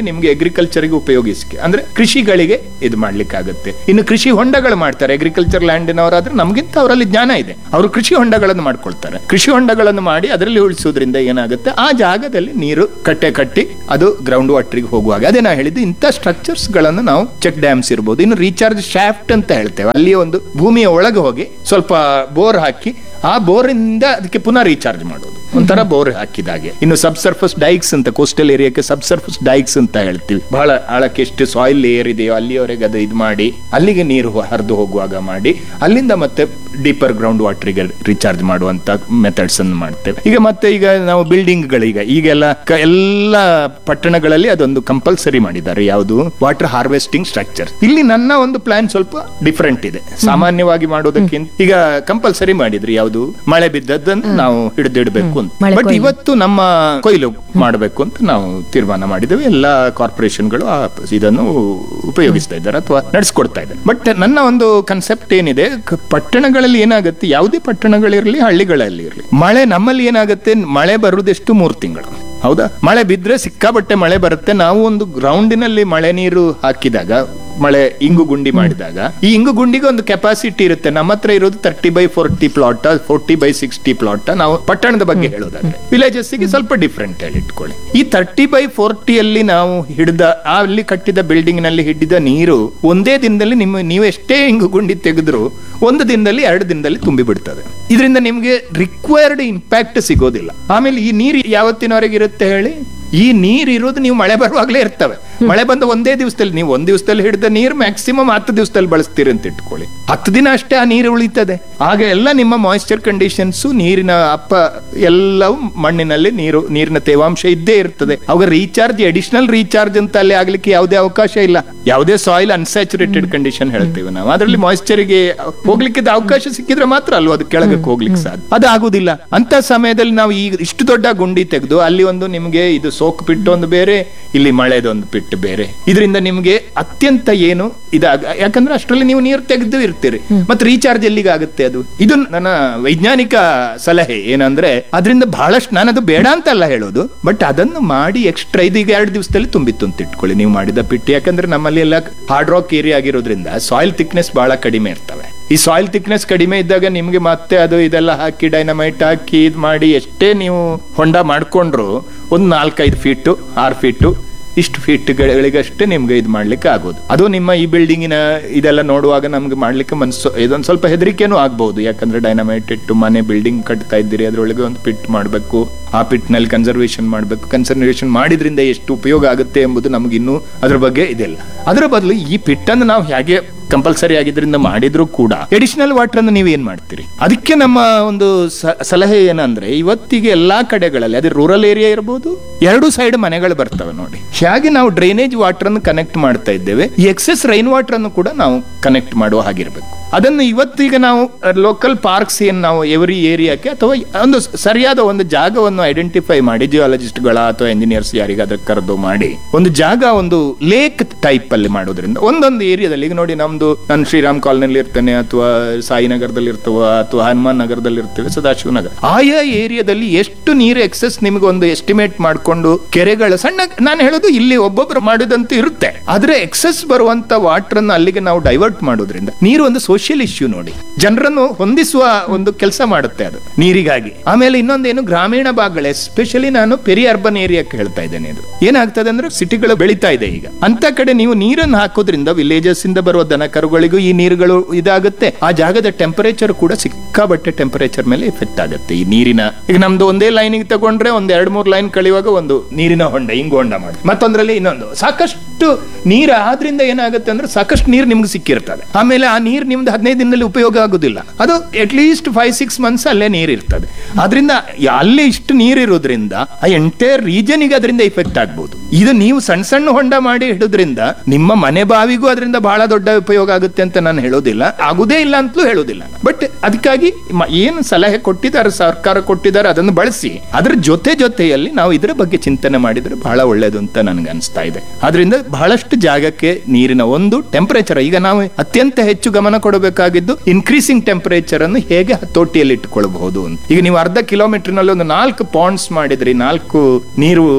ನಿಮ್ಗೆ ಅಗ್ರಿಕಲ್ಚರ್ಗೆ ಉಪಯೋಗಿಸಿಕೆ ಅಂದ್ರೆ ಕೃಷಿಗಳಿಗೆ ಇದು ಮಾಡ್ಲಿಕ್ಕಾಗುತ್ತೆ ಇನ್ನು ಕೃಷಿ ಹೊಂಡಗಳು ಮಾಡ್ತಾರೆ ಅಗ್ರಿಕಲ್ಚರ್ ಲ್ಯಾಂಡಿನವರಾದ್ರೆ ನಮ್ಗಿಂತ ಅವರಲ್ಲಿ ಜ್ಞಾನ ಇದೆ ಅವರು ಕೃಷಿ ಹೊಂಡಗಳನ್ನು ಮಾಡ್ಕೊಳ್ತಾರೆ ಕೃಷಿ ಹೊಂಡಗಳನ್ನು ಮಾಡಿ ಅದರಲ್ಲಿ ಉಳಿಸೋದ್ರಿಂದ ಏನಾಗುತ್ತೆ ಆ ಜಾಗದಲ್ಲಿ ನೀರು ಕಟ್ಟೆ ಕಟ್ಟಿ ಅದು ಗ್ರೌಂಡ್ ವಾಟರ್ಗೆ ಹೋಗುವಾಗ ಅದೇ ನಾ ಹೇಳಿದ್ದು ಇಂಥ ಸ್ಟ್ರಕ್ಚರ್ಸ್ ಗಳನ್ನು ನಾವು ಚೆಕ್ ಡ್ಯಾಮ್ಸ್ ಇರ್ಬೋದು ಇನ್ನು ರೀಚಾರ್ಜ್ ಶಾಫ್ಟ್ ಅಂತ ಹೇಳ್ತೇವೆ ಅಲ್ಲಿ ಒಂದು ಭೂಮಿಯ ಒಳಗೆ ಹೋಗಿ ಸ್ವಲ್ಪ ಬೋರ್ ಹಾಕಿ ಆ ಬೋರಿಂದ ಅದಕ್ಕೆ ಪುನಃ ರೀಚಾರ್ಜ್ ಮಾಡೋದು ಒಂಥರ ಬೋರ್ ಹಾಕಿದಾಗೆ ಇನ್ನು ಸಬ್ ಸರ್ಫಸ್ ಡೈಕ್ಸ್ ಅಂತ ಕೋಸ್ಟಲ್ ಏರಿಯಾಕ್ಕೆ ಸಬ್ ಸರ್ಫಸ್ ಡೈಕ್ಸ್ ಅಂತ ಹೇಳ್ತೀವಿ ಬಹಳ ಆಳಕ್ಕೆ ಎಷ್ಟು ಸಾಯಿಲ್ ಲೇಯರ್ ಇದೆಯೋ ಅಲ್ಲಿಯವರೆಗೆ ಅದು ಇದು ಮಾಡಿ ಅಲ್ಲಿಗೆ ನೀರು ಹರಿದು ಹೋಗುವಾಗ ಮಾಡಿ ಅಲ್ಲಿಂದ ಮತ್ತೆ ಡೀಪರ್ ಗ್ರೌಂಡ್ ವಾಟರ್ಗೆ ರೀಚಾರ್ಜ್ ಮಾಡುವಂತ ಮೆಥಡ್ಸ್ ಅನ್ನು ಮಾಡ್ತೇವೆ ಈಗ ಮತ್ತೆ ಈಗ ನಾವು ಬಿಲ್ಡಿಂಗ್ ಗಳೀಗ ಈಗೆಲ್ಲ ಕ- ಎಲ್ಲ ಪಟ್ಟಣಗಳಲ್ಲಿ ಅದೊಂದು ಕಂಪಲ್ಸರಿ ಮಾಡಿದ್ದಾರೆ ಯಾವುದು ವಾಟರ್ ಹಾರ್ವೆಸ್ಟಿಂಗ್ ಸ್ಟ್ರಕ್ಚರ್ ಇಲ್ಲಿ ನನ್ನ ಒಂದು ಪ್ಲಾನ್ ಸ್ವಲ್ಪ ಡಿಫರೆಂಟ್ ಇದೆ ಸಾಮಾನ್ಯವಾಗಿ ಮಾಡೋದಕ್ಕಿಂತ ಈಗ ಕಂಪಲ್ಸರಿ ಮಾಡಿದ್ರಿ ಯಾವುದು ಮಳೆ ಬಿದ್ದದ್ದನ್ನು ನಾವು ಹಿಡಿದಿಡಬೇಕು ಅಂತ ಮಳೆ ಬಟ್ ಕೊಯ್ಲು. ಇವತ್ತು ನಮ್ಮ ಕೊಯ್ಲು ಮಾಡಬೇಕು ಅಂತ ನಾವು ತೀರ್ಮಾನ ಮಾಡಿದ್ದೇವೆ ಎಲ್ಲ ಕಾರ್ಪೊರೇಷನ್ಗಳು ಆ ಇದನ್ನು ಉಪಯೋಗಿಸ್ತಾ ಇದ್ದಾರೆ ಅಥವಾ ನಡೆಸ್ಕೊಡ್ತಾ ಇದ್ದಾರೆ ಬಟ್ ನನ್ನ ಒಂದು ಕನ್ಸೆಪ್ಟ್ ಏನಿದೆ ಕ- ಪಟ್ಟಣಗಳಲ್ಲಿ ಏನಾಗುತ್ತೆ ಯಾವುದೇ ಪಟ್ಟಣಗಳಿರಲಿ ಹಳ್ಳಿಗಳಲ್ಲಿ ಇರಲಿ ಮಳೆ ನಮ್ಮಲ್ಲಿ ಏನಾಗುತ್ತೆ ಮಳೆ ಬರುವುದೆಷ್ಟು ಮೂರು ತಿಂಗಳು ಹೌದಾ ಮಳೆ ಬಿದ್ರೆ ಸಿಕ್ಕಾಬಟ್ಟೆ ಮಳೆ ಬರುತ್ತೆ ನಾವು ಒಂದು ಗ್ರೌಂಡಿನಲ್ಲಿ ಮಳೆ ನೀರು ಹಾಕಿದಾಗ ಮಳೆ ಇಂಗು ಗುಂಡಿ ಮಾಡಿದಾಗ ಈ ಇಂಗು ಗುಂಡಿಗೆ ಒಂದು ಕೆಪಾಸಿಟಿ ಇರುತ್ತೆ ನಮ್ಮ ಹತ್ರ ಇರೋದು thirty by forty plot forty by sixty plot ನಾವು ಪಟ್ಟಣದ ಬಗ್ಗೆ ಹೇಳೋದಾದ್ರೆ ವಿಲೇಜಸ್ ಗೆ ಸ್ವಲ್ಪ ಡಿಫ್ರೆಂಟ್ ಹೇಳಿ ಇಟ್ಕೊಳ್ಳಿ ಈ ತರ್ಟಿ ಬೈ ಫೋರ್ಟಿಯಲ್ಲಿ ನಾವು ಹಿಡಿದ ಆ ಅಲ್ಲಿ ಕಟ್ಟಿದ ಬಿಲ್ಡಿಂಗ್ ನಲ್ಲಿ ಹಿಡಿದ ನೀರು ಒಂದೇ ದಿನದಲ್ಲಿ ನಿಮ್ಮ ನೀವು ಎಷ್ಟೇ ಇಂಗು ಗುಂಡಿ ತೆಗೆದ್ರು ಒಂದು ದಿನದಲ್ಲಿ ಎರಡು ದಿನದಲ್ಲಿ ತುಂಬಿ ಬಿಡ್ತದೆ ಇದರಿಂದ ನಿಮ್ಗೆ ರಿಕ್ವೈರ್ಡ್ ಇಂಪ್ಯಾಕ್ಟ್ ಸಿಗೋದಿಲ್ಲ ಆಮೇಲೆ ಈ ನೀರು ಯಾವತ್ತಿನವರೆಗೆ ಇರುತ್ತೆ ಹೇಳಿ ಈ ನೀರ್ ಇರೋದು ನೀವು ಮಳೆ ಬರುವಾಗಲೇ ಇರ್ತವೆ ಮಳೆ ಬಂದ ಒಂದೇ ದಿವಸದಲ್ಲಿ ನೀವು ಒಂದ್ ದಿವಸದಲ್ಲಿ ಹಿಡಿದ ನೀರು ಮ್ಯಾಕ್ಸಿಮಮ್ ಹತ್ತು ದಿವಸದಲ್ಲಿ ಬಳಸ್ತೀರಿ ಅಂತ ಇಟ್ಕೊಳ್ಳಿ ಹತ್ತು ದಿನ ಅಷ್ಟೇ ಆ ನೀರು ಉಳಿತದೆ ಆಗ ಎಲ್ಲ ನಿಮ್ಮ ಮಾಯಿಶ್ಚರ್ ಕಂಡೀಷನ್ಸ್ ನೀರಿನ ಅಪ್ಪ ಎಲ್ಲವೂ ಮಣ್ಣಿನಲ್ಲಿ ನೀರು ನೀರಿನ ತೇವಾಂಶ ಇದ್ದೇ ಇರ್ತದೆ ಅವಾಗ ರೀಚಾರ್ಜ್ ಅಡಿಷನಲ್ ರೀಚಾರ್ಜ್ ಅಂತ ಅಲ್ಲಿ ಆಗ್ಲಿಕ್ಕೆ ಯಾವುದೇ ಅವಕಾಶ ಇಲ್ಲ ಯಾವುದೇ ಸಾಯಿಲ್ ಅನ್ಸ್ಯಾಚುರೇಟೆಡ್ ಕಂಡೀಷನ್ ಹೇಳ್ತೀವಿ ನಾವು ಅದರಲ್ಲಿ ಮಾಯಿಶ್ಚರ್ಗೆ ಹೋಗ್ಲಿಕ್ಕೆ ಅವಕಾಶ ಸಿಕ್ಕಿದ್ರೆ ಮಾತ್ರ ಅಲ್ವಾ ಅದು ಕೆಳಗಕ್ಕೆ ಹೋಗ್ಲಿಕ್ಕೆ ಸಾಧ್ಯ ಅದು ಆಗುದಿಲ್ಲ ಅಂತ ಸಮಯದಲ್ಲಿ ನಾವು ಈಗ ಇಷ್ಟು ದೊಡ್ಡ ಗುಂಡಿ ತೆಗೆದು ಅಲ್ಲಿ ಒಂದು ನಿಮ್ಗೆ ಇದು ಸೋಕ್ ಪಿಟ್ಟು ಒಂದು ಬೇರೆ ಇಲ್ಲಿ ಮಳೆದೊಂದು ಪಿಟ್ಟು ಬೇರೆ ಇದರಿಂದ ನಿಮ್ಗೆ ಅತ್ಯಂತ ಏನು ಇದಾಗ ಯಾಕಂದ್ರೆ ಅಷ್ಟರಲ್ಲಿ ನೀವು ನೀರು ತೆಗೆದು ಇರ್ತೀರಿ ಮತ್ತೆ ರೀಚಾರ್ಜ್ ಎಲ್ಲಿಗೆ ಆಗುತ್ತೆ ಅದು ಇದು ನನ್ನ ವೈಜ್ಞಾನಿಕ ಸಲಹೆ ಏನಂದ್ರೆ ಅದರಿಂದ ಬಹಳಷ್ಟು ನಾನು ಅದು ಬೇಡ ಅಂತ ಅಲ್ಲ ಹೇಳೋದು ಬಟ್ ಅದನ್ನು ಮಾಡಿ ಎಕ್ಸ್ಟ್ರಾ ಇದು ಈಗ ಎರಡು ದಿವಸದಲ್ಲಿ ತುಂಬಿತ್ತು ಅಂತ ಇಟ್ಕೊಳ್ಳಿ ನೀವು ಮಾಡಿದ ಪಿಟ್ಟು ಯಾಕಂದ್ರೆ ನಮ್ಮಲ್ಲಿ ಎಲ್ಲ ಹಾರ್ಡ್ ರಾಕ್ ಏರಿಯಾ ಆಗಿರೋದ್ರಿಂದ ಸಾಯಿಲ್ ಥಿಕ್ನೆಸ್ ಬಹಳ ಕಡಿಮೆ ಇರ್ತವೆ ಈ ಸಾಯಿಲ್ ಥಿಕ್ನೆಸ್ ಕಡಿಮೆ ಇದ್ದಾಗ ನಿಮ್ಗೆ ಮತ್ತೆ ಅದು ಇದೆಲ್ಲ ಹಾಕಿ ಡೈನಮೈಟ್ ಹಾಕಿ ಇದು ಮಾಡಿ ಎಷ್ಟೇ ನೀವು ಹೊಂಡ ಮಾಡ್ಕೊಂಡ್ರು ಒಂದು ನಾಲ್ಕೈದು ಫೀಟು ಆರು ಫೀಟು ಇಷ್ಟು ಫೀಟ್ಗಳಿಗಷ್ಟೇ ನಿಮ್ಗೆ ಇದು ಮಾಡ್ಲಿಕ್ಕೆ ಆಗೋದು ಅದು ನಿಮ್ಮ ಈ ಬಿಲ್ಡಿಂಗಿನ ಇದೆಲ್ಲ ನೋಡುವಾಗ ನಮ್ಗೆ ಮಾಡ್ಲಿಕ್ಕೆ ಮನ್ಸು ಇದೊಂದು ಸ್ವಲ್ಪ ಹೆದರಿಕೆನೂ ಆಗ್ಬಹುದು ಯಾಕಂದ್ರೆ ಡೈನಮೈಟ್ ಇಟ್ಟು ಮನೆ ಬಿಲ್ಡಿಂಗ್ ಕಟ್ತಾ ಇದ್ದೀರಿ ಅದ್ರೊಳಗೆ ಒಂದು ಪಿಟ್ ಮಾಡಬೇಕು ಆ ಪಿಟ್ ನಲ್ಲಿ ಕನ್ಸರ್ವೇಷನ್ ಮಾಡಬೇಕು ಕನ್ಸರ್ವೇಷನ್ ಮಾಡಿದ್ರಿಂದ ಎಷ್ಟು ಉಪಯೋಗ ಆಗುತ್ತೆ ಎಂಬುದು ನಮ್ಗೆ ಇನ್ನೂ ಅದ್ರ ಬಗ್ಗೆ ಇದಿಲ್ಲ ಅದರ ಬದಲು ಈ ಪಿಟ್ ಅನ್ನು ನಾವು ಹೇಗೆ ಕಂಪಲ್ಸರಿ ಆಗಿದ್ರಿಂದ ಮಾಡಿದ್ರು ಕೂಡ ಎಡಿಷನಲ್ ವಾಟರ್ ಅನ್ನು ನೀವು ಏನ್ ಮಾಡ್ತೀರಿ ಅದಕ್ಕೆ ನಮ್ಮ ಒಂದು ಸ- ಸಲಹೆ ಏನಂದ್ರೆ ಇವತ್ತಿಗೆ ಎಲ್ಲಾ ಕಡೆಗಳಲ್ಲಿ ಅದೇ ರೂರಲ್ ಏರಿಯಾ ಇರಬಹುದು ಎರಡು ಸೈಡ್ ಮನೆಗಳು ಬರ್ತವೆ ನೋಡಿ ಹೇಗೆ ನಾವು ಡ್ರೈನೇಜ್ ವಾಟರ್ ಅನ್ನು ಕನೆಕ್ಟ್ ಮಾಡ್ತಾ ಇದ್ದೇವೆ ಈ ಎಕ್ಸೆಸ್ ರೈನ್ ವಾಟರ್ ಅನ್ನು ಕೂಡ ನಾವು ಕನೆಕ್ಟ್ ಮಾಡುವ ಹಾಗಿರ್ಬೇಕು ಅದನ್ನು ಇವತ್ತೀಗ ನಾವು ಲೋಕಲ್ ಪಾರ್ಕ್ಸ್ ಏನ್ ನಾವು ಎವರಿ ಏರಿಯಾಕ್ಕೆ ಅಥವಾ ಒಂದು ಸರಿಯಾದ ಒಂದು ಜಾಗವನ್ನು ಐಡೆಂಟಿಫೈ ಮಾಡಿ ಜಿಯಾಲಜಿಸ್ಟ್ಗಳ ಅಥವಾ ಇಂಜಿನಿಯರ್ಸ್ ಯಾರಿಗಾದ್ರೂ ಕರೆದು ಮಾಡಿ ಒಂದು ಜಾಗ ಒಂದು ಲೇಕ್ ಟೈಪ್ ಅಲ್ಲಿ ಮಾಡೋದ್ರಿಂದ ಒಂದೊಂದು ಏರಿಯಾದಲ್ಲಿ ಈಗ ನೋಡಿ ನಮ್ದು ನಾನು ಶ್ರೀರಾಮ್ ಕಾಲೋನಿಯಲ್ಲಿ ಇರ್ತೇನೆ ಅಥವಾ ಸಾಯಿನಗರದಲ್ಲಿ ಇರ್ತವ ಅಥವಾ ಹನುಮಾನ್ ನಗರದಲ್ಲಿ ಇರ್ತೇವೆ ಸದಾಶಿವ ನಗರ ಆಯಾ ಏರಿಯಾದಲ್ಲಿ ಎಷ್ಟು ನೀರು ಎಕ್ಸೆಸ್ ನಿಮಗೆ ಒಂದು ಎಸ್ಟಿಮೇಟ್ ಮಾಡಿಕೊಂಡು ಕೆರೆಗಳ ಸಣ್ಣ ನಾನು ಹೇಳೋದು ಇಲ್ಲಿ ಒಬ್ಬೊಬ್ರು ಮಾಡಿದಂತೂ ಇರುತ್ತೆ ಆದ್ರೆ ಎಕ್ಸೆಸ್ ಬರುವಂತ ವಾಟರ್ ಅನ್ನು ಅಲ್ಲಿಗೆ ನಾವು ಡೈವರ್ಟ್ ಮಾಡೋದ್ರಿಂದ ನೀರು ಒಂದು ಸೋಷಿಯಲ್ ಇಶ್ಯೂ ನೋಡಿ ಜನರನ್ನು ಹೊಂದಿಸುವ ಒಂದು ಕೆಲಸ ಮಾಡುತ್ತೆ ಅದು ನೀರಿಗಾಗಿ ಆಮೇಲೆ ಇನ್ನೊಂದೇನು ಗ್ರಾಮೀಣ ಭಾಗಗಳು ಎಸ್ಪೆಷಲಿ ನಾನು ಪೆರಿ ಅರ್ಬನ್ ಏರಿಯಾಕ್ಕೆ ಹೇಳ್ತಾ ಇದ್ದೇನೆ ಇದು ಏನಾಗ್ತದೆ ಅಂದ್ರೆ ಸಿಟಿಗಳು ಬೆಳೀತಾ ಇದೆ ಈಗ ಅಂತ ಕಡೆ ನೀವು ನೀರನ್ನು ಹಾಕೋದ್ರಿಂದ ವಿಲೇಜಸ್ ಇಂದ ಬರುವ ದನ ಕರುಗಳಿಗೂ ಈ ನೀರುಗಳು ಇದಾಗುತ್ತೆ ಆ ಜಾಗದ ಟೆಂಪರೇಚರ್ ಕೂಡ ಸಿಕ್ಕಾಬಟ್ಟೆ ಟೆಂಪರೇಚರ್ ಮೇಲೆ ಎಫೆಕ್ಟ್ ಆಗುತ್ತೆ ಈ ನೀರಿನ ಈಗ ನಮ್ದು ಒಂದೇ ಲೈನಿಗೆ ತಗೊಂಡ್ರೆ ಒಂದ್ ಎರಡ್ ಮೂರ್ ಲೈನ್ ಕಳೆಯುವಾಗ ಒಂದು ನೀರಿನ ಹೊಂಡ ಹಿಂಗ್ ಹೊಂಡ ಮಾಡಿ ಮತ್ತೊಂದ್ರಲ್ಲಿ ಇನ್ನೊಂದು ಸಾಕಷ್ಟು ನೀರು ಆದ್ರಿಂದ ಏನಾಗುತ್ತೆ ಅಂದ್ರೆ ಸಾಕಷ್ಟು ನೀರು ನಿಮ್ಗೆ ಸಿಕ್ಕಿರ್ತದೆ ಆಮೇಲೆ ಆ ನೀರು ನಿಮ್ದು ಹದಿನೈದು ದಿನದಲ್ಲಿ ಉಪಯೋಗ ಆಗುದಿಲ್ಲ ಅದು at least five six months ಅಲ್ಲೇ ನೀರು ಇರ್ತದೆ ಅದರಿಂದ ಅಲ್ಲಿ ಇಷ್ಟು ನೀರು ಇರೋದ್ರಿಂದ ಆ ಎಂಟೈರ್ ರೀಜನ್ಗೆ ಅದರಿಂದ ಇಫೆಕ್ಟ್ ಆಗ್ಬೋದು ಇದು ನೀವು ಸಣ್ಣ ಸಣ್ಣ ಹೊಂಡ ಮಾಡಿ ಇಡೋದ್ರಿಂದ ನಿಮ್ಮ ಮನೆ ಬಾವಿಗೂ ಅದರಿಂದ ಬಹಳ ದೊಡ್ಡ ಉಪಯೋಗ ಆಗುತ್ತೆ ಅಂತ ನಾನು ಹೇಳೋದಿಲ್ಲ ಆಗುದೇ ಇಲ್ಲ ಅಂತಲೂ ಹೇಳೋದಿಲ್ಲ ಬಟ್ ಅದಕ್ಕಾಗಿ ಮ- ಏನು ಸಲಹೆ ಕೊಟ್ಟಿದ್ದಾರೆ ಸರ್ಕಾರ ಕೊಟ್ಟಿದ್ದಾರೆ ಅದನ್ನು ಬಳಸಿ ಅದ್ರ ಜೊತೆ ಜೊತೆಯಲ್ಲಿ ನಾವು ಇದರ ಬಗ್ಗೆ ಚಿಂತನೆ ಮಾಡಿದ್ರೆ ಬಹಳ ಒಳ್ಳೇದು ಅಂತ ನನಗೆ ಅನಿಸ್ತಾ ಇದೆ ಅದರಿಂದ ಬಹಳಷ್ಟು ಜಾಗಕ್ಕೆ ನೀರಿನ ಒಂದು ಟೆಂಪರೇಚರ್ ಈಗ ನಾವು ಅತ್ಯಂತ ಹೆಚ್ಚು ಗಮನ ಕೊಡಬೇಕಾಗಿದ್ದು ಇನ್ಕ್ರೀಸಿಂಗ್ ಟೆಂಪರೇಚರ್ ಅನ್ನು ಹೇಗೆ ಹತೋಟಿಯಲ್ಲಿ ಇಟ್ಟುಕೊಳ್ಳಬಹುದು ಅಂತ ಈಗ ನೀವು ಅರ್ಧ ಕಿಲೋಮೀಟರ್ ನಲ್ಲಿ ಒಂದು ನಾಲ್ಕು ಪಾಂಡ್ಸ್ ಮಾಡಿದ್ರಿ ನಾಲ್ಕು ನೀರು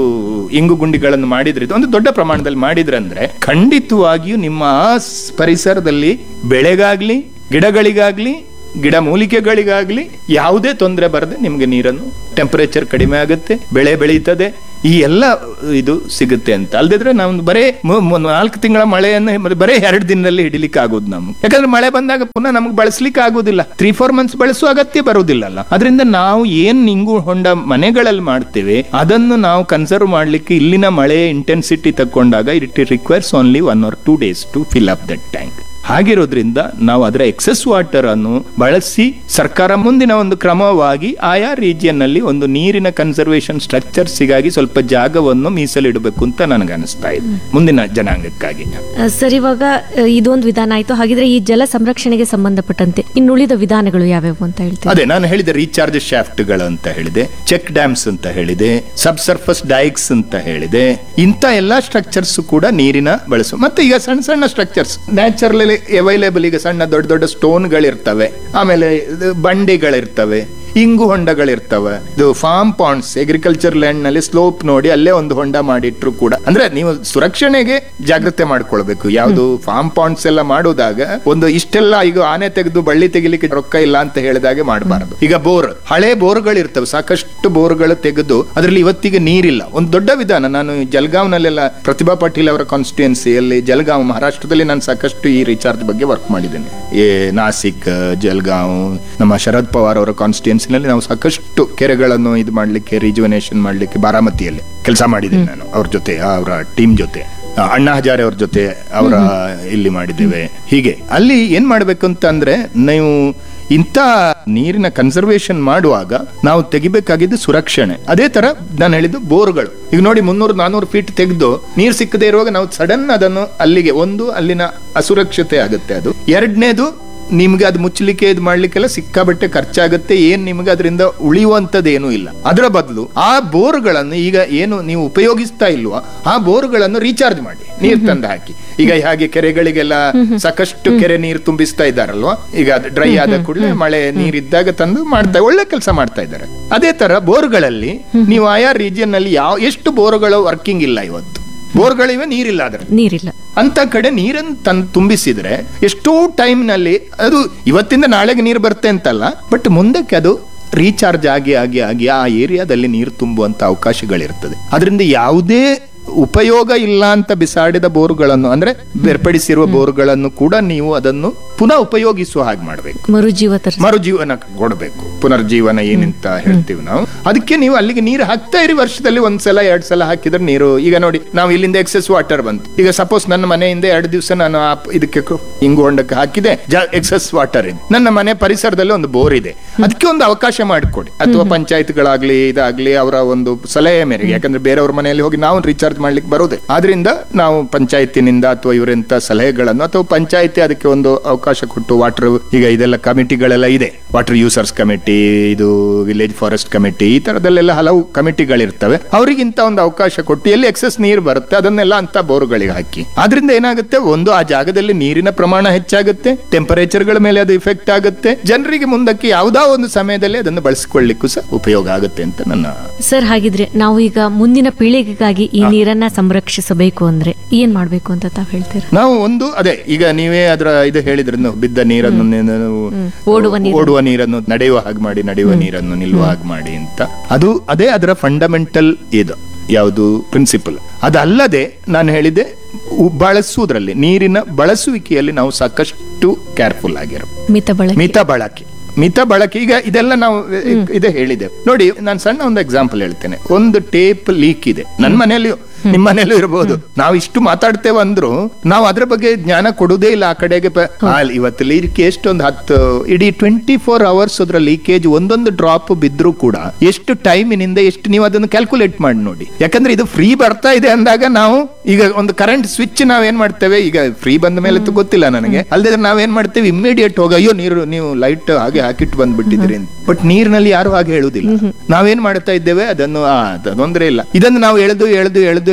ಇಂಗು ಗುಂಡಿಗಳನ್ನು ಮಾಡಿದ್ರೆ ಇದು ಒಂದು ದೊಡ್ಡ ಪ್ರಮಾಣದಲ್ಲಿ ಮಾಡಿದ್ರಂದ್ರೆ ಖಂಡಿತವಾಗಿಯೂ ನಿಮ್ಮ ಆ ಸ್- ಪರಿಸರದಲ್ಲಿ ಬೆಳೆಗಾಗ್ಲಿ ಗಿಡಗಳಿಗಾಗ್ಲಿ ಗಿಡ ಮೂಲಿಕೆಗಳಿಗಾಗ್ಲಿ ಯಾವುದೇ ತೊಂದರೆ ಬರದೆ ನಿಮ್ಗೆ ನೀರನ್ನು ಟೆಂಪರೇಚರ್ ಕಡಿಮೆ ಆಗುತ್ತೆ ಬೆಳೆ ಬೆಳೀತದೆ ಈ ಎಲ್ಲ ಇದು ಸಿಗುತ್ತೆ ಅಂತ ಅಲ್ದಿದ್ರೆ ನಾವು ಬರೇ ಮು- ಮು- ನಾಲ್ಕು ತಿಂಗಳ ಮಳೆಯನ್ನು ಮತ್ತೆ ಬರೇ ಎರಡು ದಿನದಲ್ಲಿ ಹಿಡಿಲಿಕ್ಕೆ ಆಗೋದು ನಮ್ಗೆ ಯಾಕಂದ್ರೆ ಮಳೆ ಬಂದಾಗ ಪುನಃ ನಮ್ಗೆ ಬಳಸ್ಲಿಕ್ಕೆ ಆಗೋದಿಲ್ಲ ತ್ರೀ ಫೋರ್ ಮಂತ್ಸ್ ಬಳಸುವ ಅಗತ್ಯ ಬರುವುದಿಲ್ಲಲ್ಲ ಅದರಿಂದ ನಾವು ಏನ್ ಇಂಗು ಹೊಂಡ ಮನೆಗಳಲ್ಲಿ ಮಾಡ್ತೇವೆ ಅದನ್ನು ನಾವು ಕನ್ಸರ್ವ್ ಮಾಡ್ಲಿಕ್ಕೆ ಇಲ್ಲಿನ ಮಳೆ ಇಂಟೆನ್ಸಿಟಿ ತಕೊಂಡಾಗ it requires only one or two days to fill up that tank ಹಾಗಿರೋದ್ರಿಂದ ನಾವು ಅದರ ಎಕ್ಸೆಸ್ ವಾಟರ್ ಅನ್ನು ಬಳಸಿ ಸರ್ಕಾರ ಮುಂದಿನ ಒಂದು ಕ್ರಮವಾಗಿ ಆಯಾ ರೀಜಿಯನ್ ನಲ್ಲಿ ಒಂದು ನೀರಿನ ಕನ್ಸರ್ವೇಷನ್ ಸ್ಟ್ರಕ್ಚರ್ಸಿಗಾಗಿ ಸ್ವಲ್ಪ ಜಾಗವನ್ನು ಮೀಸಲಿಡಬೇಕು ಅಂತ ನನಗೆ ಅನಿಸ್ತಾ ಇದೆ ಮುಂದಿನ ಜನಾಂಗಕ್ಕಾಗಿ ಆ, ಸರ್ ಇವಾಗ ಆ, ಇದೊಂದು ವಿಧಾನ ಆಯ್ತು ಹಾಗಿದ್ರೆ ಈ ಜಲ ಸಂರಕ್ಷಣೆಗೆ ಸಂಬಂಧಪಟ್ಟಂತೆ ಇನ್ನುಳಿದ ವಿಧಾನಗಳು ಯಾವ್ಯಾವು ಅಂತ ಹೇಳ್ತೀವಿ ಅದೇ ನಾನು ಹೇಳಿದೆ ರೀಚಾರ್ಜ್ ಶಾಫ್ಟ್ಗಳು ಅಂತ ಹೇಳಿದೆ ಚೆಕ್ ಡ್ಯಾಮ್ಸ್ ಅಂತ ಹೇಳಿದೆ ಸಬ್ ಸರ್ಫಸ್ ಡೈಕ್ಸ್ ಅಂತ ಹೇಳಿದೆ ಇಂಥ ಎಲ್ಲಾ ಸ್ಟ್ರಕ್ಚರ್ಸ್ ಕೂಡ ನೀರಿನ ಬಳಸು ಮತ್ತೆ ಈಗ ಸಣ್ಣ ಸಣ್ಣ ಸ್ಟ್ರಕ್ಚರ್ಸ್ ನ್ಯಾಚುರಲಿ ಅವೈಲೇಬಲ್ ಈಗ ಸಣ್ಣ ದೊಡ್ಡ ದೊಡ್ಡ ಸ್ಟೋನ್ಗಳಿರ್ತವೆ ಆಮೇಲೆ ಇದು ಬಂಡೆಗಳಿರ್ತವೆ ಇಂಗು ಹೊಂಡಗಳಿರ್ತವೆ ಇದು ಫಾರ್ಮ್ ಪಾಂಡ್ಸ್ ಅಗ್ರಿಕಲ್ಚರ್ ಲ್ಯಾಂಡ್ ನಲ್ಲಿ ಸ್ಲೋಪ್ ನೋಡಿ ಅಲ್ಲೇ ಒಂದು ಹೊಂಡ ಮಾಡಿಟ್ರು ಕೂಡ ಅಂದ್ರೆ ನೀವು ಸುರಕ್ಷಣೆಗೆ ಜಾಗ್ರತೆ ಮಾಡ್ಕೊಳ್ಬೇಕು ಯಾವುದು ಫಾರ್ಮ್ ಪಾಂಡ್ಸ್ ಎಲ್ಲ ಮಾಡುವಾಗ ಒಂದು ಇಷ್ಟೆಲ್ಲ ಈಗ ಆನೆ ತೆಗೆದು ಬಳ್ಳಿ ತೆಗಿಲಿಕ್ಕೆ ರೊಕ್ಕ ಇಲ್ಲ ಅಂತ ಹೇಳಿದಾಗೆ ಮಾಡಬಾರದು ಈಗ ಬೋರ್ ಹಳೆ ಬೋರ್ಗಳಿರ್ತವೆ ಸಾಕಷ್ಟು ಬೋರ್ಗಳು ತೆಗೆದು ಅದರಲ್ಲಿ ಇವತ್ತಿಗೆ ನೀರಿಲ್ಲ ಒಂದು ದೊಡ್ಡ ವಿಧಾನ ನಾನು ಜಲ್ಗಾವ್ನಲ್ಲೆಲ್ಲ ಪ್ರತಿಭಾ ಪಾಟೀಲ್ ಅವರ ಕಾನ್ಸ್ಟಿಟ್ಯೂನ್ಸಿಯಲ್ಲಿ ಜಲ್ಗಾಂವ್ ಮಹಾರಾಷ್ಟ್ರದಲ್ಲಿ ನಾನು ಸಾಕಷ್ಟು ಈ ರೀಚಾರ್ಜ್ ಬಗ್ಗೆ ವರ್ಕ್ ಮಾಡಿದ್ದೇನೆ ಏ ನಾಸಿಕ್ ಜಲ್ಗಾಂವ್ ನಮ್ಮ ಶರದ್ ಪವಾರ್ ಅವರ ಕಾನ್ಸ್ಟಿಟ್ಯೂನ್ಸಿನಲ್ಲಿ ನಾವು ಸಾಕಷ್ಟು ಕೆರೆಗಳನ್ನು ಇದು ಮಾಡ್ಲಿಕ್ಕೆ ರಿಜುವನೇಷನ್ ಮಾಡ್ಲಿಕ್ಕೆ ಬಾರಾಮತಿಯಲ್ಲಿ ಕೆಲಸ ಮಾಡಿದ್ದೇನೆ ನಾನು ಅವ್ರ ಜೊತೆ ಅವರ ಟೀಮ್ ಜೊತೆ ಆ, ಅಣ್ಣಾ ಹಜಾರೆ ಅವ್ರ ಜೊತೆ ಅವರ ಇಲ್ಲಿ ಮಾಡಿದ್ದೇವೆ ಹೀಗೆ ಅಲ್ಲಿ ಏನ್ ಮಾಡ್ಬೇಕು ಅಂತ ಅಂದ್ರೆ ನೀವು ಇಂಥ ನೀರಿನ ಕನ್ಸರ್ವೇಷನ್ ಮಾಡುವಾಗ ನಾವು ತೆಗಿಬೇಕಾಗಿದ್ದು ಸುರಕ್ಷಣೆ ಅದೇ ತರ ನಾನು ಹೇಳಿದ್ದು ಬೋರ್ಗಳು ಈಗ ನೋಡಿ ಮುನ್ನೂರು ನಾನೂರು ಫೀಟ್ ತೆಗೆದು ನೀರು ಸಿಕ್ಕದೇ ಇರುವಾಗ ನಾವು ಸಡನ್ ಅದನ್ನು ಅಲ್ಲಿಗೆ ಒಂದು ಅಲ್ಲಿನ ಅಸುರಕ್ಷತೆ ಆಗುತ್ತೆ ಅದು ಎರಡನೇದು ನಿಮ್ಗೆ ಅದು ಮುಚ್ಚಲಿಕ್ಕೆ ಇದು ಮಾಡ್ಲಿಕ್ಕೆಲ್ಲ ಸಿಕ್ಕಾಬಟ್ಟೆ ಖರ್ಚಾಗುತ್ತೆ ಏನ್ ನಿಮ್ಗೆ ಅದರಿಂದ ಉಳಿಯುವಂತದ್ದೇನೂ ಇಲ್ಲ ಅದರ ಬದಲು ಆ ಬೋರ್ಗಳನ್ನು ಈಗ ಏನು ನೀವು ಉಪಯೋಗಿಸ್ತಾ ಇಲ್ವಾ ಆ ಬೋರ್ಗಳನ್ನು ರೀಚಾರ್ಜ್ ಮಾಡಿ ನೀರ್ ತಂದು ಹಾಕಿ ಈಗ ಹಾಗೆ ಕೆರೆಗಳಿಗೆಲ್ಲ ಸಾಕಷ್ಟು ಕೆರೆ ನೀರು ತುಂಬಿಸ್ತಾ ಇದ್ದಾರಲ್ವಾ ಈಗ ಅದು ಡ್ರೈ ಆದ ಕೂಡಲೇ ಮಳೆ ನೀರಿದ್ದಾಗ ತಂದು ಮಾಡ್ತಾ ಒಳ್ಳೆ ಕೆಲಸ ಮಾಡ್ತಾ ಇದ್ದಾರೆ ಅದೇ ತರ ಬೋರ್ಗಳಲ್ಲಿ ನೀವು ಆಯಾ ರೀಜಿಯನ್ ನಲ್ಲಿ ಯಾವ ಎಷ್ಟು ಬೋರ್ಗಳು ವರ್ಕಿಂಗ್ ಇಲ್ಲ ಇವತ್ತು ಬೋರ್ಗಳಿವೆ ನೀರಿಲ್ಲ ಅದ್ರಲ್ಲಿ ನೀರಿಲ್ಲ ಅಂತ ಕಡೆ ನೀರನ್ನು ತನ್ ತುಂಬಿಸಿದ್ರೆ ಎಷ್ಟೋ ಟೈಮ್ ನಲ್ಲಿ ಅದು ಇವತ್ತಿಂದ ನಾಳೆಗೆ ನೀರು ಬರುತ್ತೆ ಅಂತಲ್ಲ ಬಟ್ ಮುಂದಕ್ಕೆ ಅದು ರೀಚಾರ್ಜ್ ಆಗಿ ಆಗಿ ಆಗಿ ಆ ಏರಿಯಾದಲ್ಲಿ ನೀರು ತುಂಬುವಂತ ಅವಕಾಶಗಳಿರ್ತದೆ ಅದರಿಂದ ಯಾವುದೇ ಉಪಯೋಗ ಇಲ್ಲ ಅಂತ ಬಿಸಾಡಿದ ಬೋರ್ಗಳನ್ನು ಅಂದ್ರೆ ಬೇರ್ಪಡಿಸಿರುವ ಬೋರ್ಗಳನ್ನು ಕೂಡ ನೀವು ಅದನ್ನು ಪುನಃ ಉಪಯೋಗಿಸುವ ಹಾಗೆ ಮಾಡಬೇಕು ಮರುಜೀವ ತರಿಸಿ ಮರುಜೀವನ ಕೊಡಬೇಕು ಪುನರ್ಜೀವನ ಏನಂತ ಹೇಳ್ತೀವಿ ನಾವು ಅದಕ್ಕೆ ನೀವು ಅಲ್ಲಿಗೆ ನೀರು ಹಾಕ್ತಾ ಇರಿ ವರ್ಷದಲ್ಲಿ ಒಂದ್ಸಲ ಎರಡ್ ಸಲ ಹಾಕಿದ್ರೆ ನೀರು ಈಗ ನೋಡಿ ನಾವು ಇಲ್ಲಿಂದ ಎಕ್ಸೆಸ್ ವಾಟರ್ ಬಂತು ಈಗ ಸಪೋಸ್ ನನ್ನ ಮನೆಯಿಂದ ಎರಡು ದಿವಸ ನಾನು ಆ ಪ್- ಇದಕ್ಕೆ ಕ- ಇಂಗು ಹೊಂಡಕ್ಕೆ ಹಾಕಿದೆ ಎಕ್ಸೆಸ್ ವಾಟರ್ ಇದೆ ನನ್ನ ಮನೆ ಪರಿಸರದಲ್ಲಿ ಒಂದು ಬೋರ್ ಇದೆ ಅದಕ್ಕೆ ಒಂದು ಅವಕಾಶ ಮಾಡಿಕೊಡಿ ಅಥವಾ ಪಂಚಾಯತ್ಗಳಾಗ್ಲಿ ಇದಾಗ್ಲಿ ಅವರ ಒಂದು ಸಲಹೆ ಮೇರೆಗೆ ಯಾಕಂದ್ರೆ ಬೇರೆಯವ್ರ ಮನೆಯಲ್ಲಿ ಹೋಗಿ ನಾವು ರೀಚಾರ್ಜ್ ಮಾಡ್ಲಿಕ್ಕೆ ಬರೋದೆ ಆದ್ರಿಂದ ನಾವು ಪಂಚಾಯತಿನಿಂದ ಅಥವಾ ಇವರಿಂದ ಸಲಹೆಗಳನ್ನು ಅಥವಾ ಪಂಚಾಯತಿ ಅದಕ್ಕೆ ಒಂದು ಅವಕಾಶ ಕೊಟ್ಟು ವಾಟರ್ ಈಗ ಇದೆಲ್ಲ ಕಮಿಟಿಗಳೆಲ್ಲ ಇದೆ ವಾಟರ್ ಯೂಸರ್ಸ್ ಕಮಿಟಿ ಇದು ವಿಲೇಜ್ ಫಾರೆಸ್ಟ್ ಕಮಿಟಿ ಈ ತರದಲ್ಲೆಲ್ಲ ಹಲವು ಕಮಿಟಿಗಳಿರ್ತವೆ ಅವರಿಗಿಂತ ಒಂದು ಅವಕಾಶ ಕೊಟ್ಟು ಎಲ್ಲಿ ಎಕ್ಸೆಸ್ ನೀರು ಬರುತ್ತೆ ಅದನ್ನೆಲ್ಲ ಅಂತ ಬೋರ್ಗಳಿಗೆ ಹಾಕಿ ಆದ್ರಿಂದ ಏನಾಗುತ್ತೆ ಒಂದು ಆ ಜಾಗದಲ್ಲಿ ನೀರಿನ ಪ್ರಮಾಣ ಹೆಚ್ಚಾಗುತ್ತೆ ಟೆಂಪರೇಚರ್ಗಳ ಮೇಲೆ ಅದು ಇಫೆಕ್ಟ್ ಆಗುತ್ತೆ ಜನರಿಗೆ ಮುಂದಕ್ಕೆ ಯಾವುದೋ ಒಂದು ಸಮಯದಲ್ಲಿ ಅದನ್ನು ಬಳಸಿಕೊಳ್ಳಿಕ್ಕೂ ಸಹ ಉಪಯೋಗ ಆಗುತ್ತೆ ಅಂತ ನನ್ನ ಸರ್ ಹಾಗಿದ್ರೆ ನಾವು ಈಗ ಮುಂದಿನ ಪೀಳಿಗೆಗಾಗಿ ಈ ನೀರನ್ನ ಸಂರಕ್ಷಿಸಬೇಕು ಅಂದ್ರೆ ಏನ್ ಮಾಡ್ಬೇಕು ಅಂತ ತಾವ್ ಹೇಳ್ತೀರಾ ನಾವು ಒಂದು ಅದೇ ಈಗ ನೀವೇ ಅದರ ಇದು ಹೇಳಿದ್ರೆ ನಾವು ಬಿದ್ದ ನೀರನ್ನು ನೀವು ಓಡುವ ನೀರು. ಓಡುವ ನೀರನ್ನು ನಡೆಯುವ ಹಾಗೆ ಮಾಡಿ ನಡೆಯುವ ನೀರನ್ನು ನಿಲ್ಲುವ ಹಾಗೆ ಮಾಡಿ ಅಂತ ಅದು ಅದೇ ಅದರ ಫಂಡಮೆಂಟಲ್ ಇದು ಯಾವುದು ಪ್ರಿನ್ಸಿಪಲ್ ಅದಲ್ಲದೆ ನಾನು ಹೇಳಿದೆ ಉ- ಬಳಸುವುದರಲ್ಲಿ ನೀರಿನ ಬಳಸುವಿಕೆಯಲ್ಲಿ ನಾವು ಸಾಕಷ್ಟು ಕೇರ್ಫುಲ್ ಆಗಿರಬೇಕು ಮಿತ ಬಳಕೆ ಮಿತ ಬಳಕೆ ಮಿತ ಬಳಕೆ ಈಗ ಇದೆಲ್ಲ ನಾವು ಇದೆ ಹೇಳಿದೆ ನೋಡಿ ನಾನು ಸಣ್ಣ ಒಂದು ಎಕ್ಸಾಂಪಲ್ ಹೇಳ್ತೇನೆ ಒಂದು ಟೇಪ್ ಲೀಕ್ ಇದೆ ನನ್ನ ಮನೆಯಲ್ಲಿಯೂ ನಿಮ್ಮ ಮನೆಯಲ್ಲೂ ಇರಬಹುದು ನಾವು ಇಷ್ಟು ಮಾತಾಡ್ತೇವೆ ಅಂದ್ರು ನಾವು ಅದ್ರ ಬಗ್ಗೆ ಜ್ಞಾನ ಕೊಡುವುದೇ ಇಲ್ಲ ಆ ಕಡೆಗೆ ಪ- ಆ, ಇವತ್ತು ಲೀಕ್ ಎಷ್ಟೊಂದು ಹತ್ತು ಇಡೀ ಟ್ವೆಂಟಿ ಫೋರ್ ಅವರ್ಸ್ ಅದ್ರ ಲೀಕೇಜ್ ಒಂದೊಂದು ಡ್ರಾಪ್ ಬಿದ್ರೂ ಕೂಡ ಎಷ್ಟು ಟೈಮಿನಿಂದ ಎಷ್ಟು ನೀವು ಅದನ್ನು ಕ್ಯಾಲ್ಕುಲೇಟ್ ಮಾಡಿ ನೋಡಿ ಯಾಕಂದ್ರೆ ಇದು ಫ್ರೀ ಬರ್ತಾ ಇದೆ ಅಂದಾಗ ನಾವು ಈಗ ಒಂದು ಕರೆಂಟ್ ಸ್ವಿಚ್ ನಾವ್ ಏನ್ ಮಾಡ್ತೇವೆ ಈಗ ಫ್ರೀ ಬಂದ ಮೇಲೆ ಅಂತೂ ಗೊತ್ತಿಲ್ಲ ನನಗೆ ಅಲ್ಲದೆ ನಾವೇನ್ ಮಾಡ್ತೇವೆ ಇಮಿಡಿಯೇಟ್ ಹೋಗಿ ಅಯ್ಯೋ ನೀರು ನೀವು ಲೈಟ್ ಹಾಗೆ ಹಾಕಿಟ್ಟು ಬಂದ್ಬಿಟ್ಟಿದ್ದೀರಿ ಅಂತ ಬಟ್ ನೀರಿನಲ್ಲಿ ಯಾರು ಹಾಗೆ ಹೇಳುದಿಲ್ಲ ನಾವೇನ್ ಮಾಡ್ತಾ ಇದ್ದೇವೆ ಅದನ್ನು ಆ, ಅದು ತೊಂದ್ರೆ ಇಲ್ಲ ಇದನ್ನು ನಾವು ಎಳೆದು ಎಳೆದು ಎಳೆದು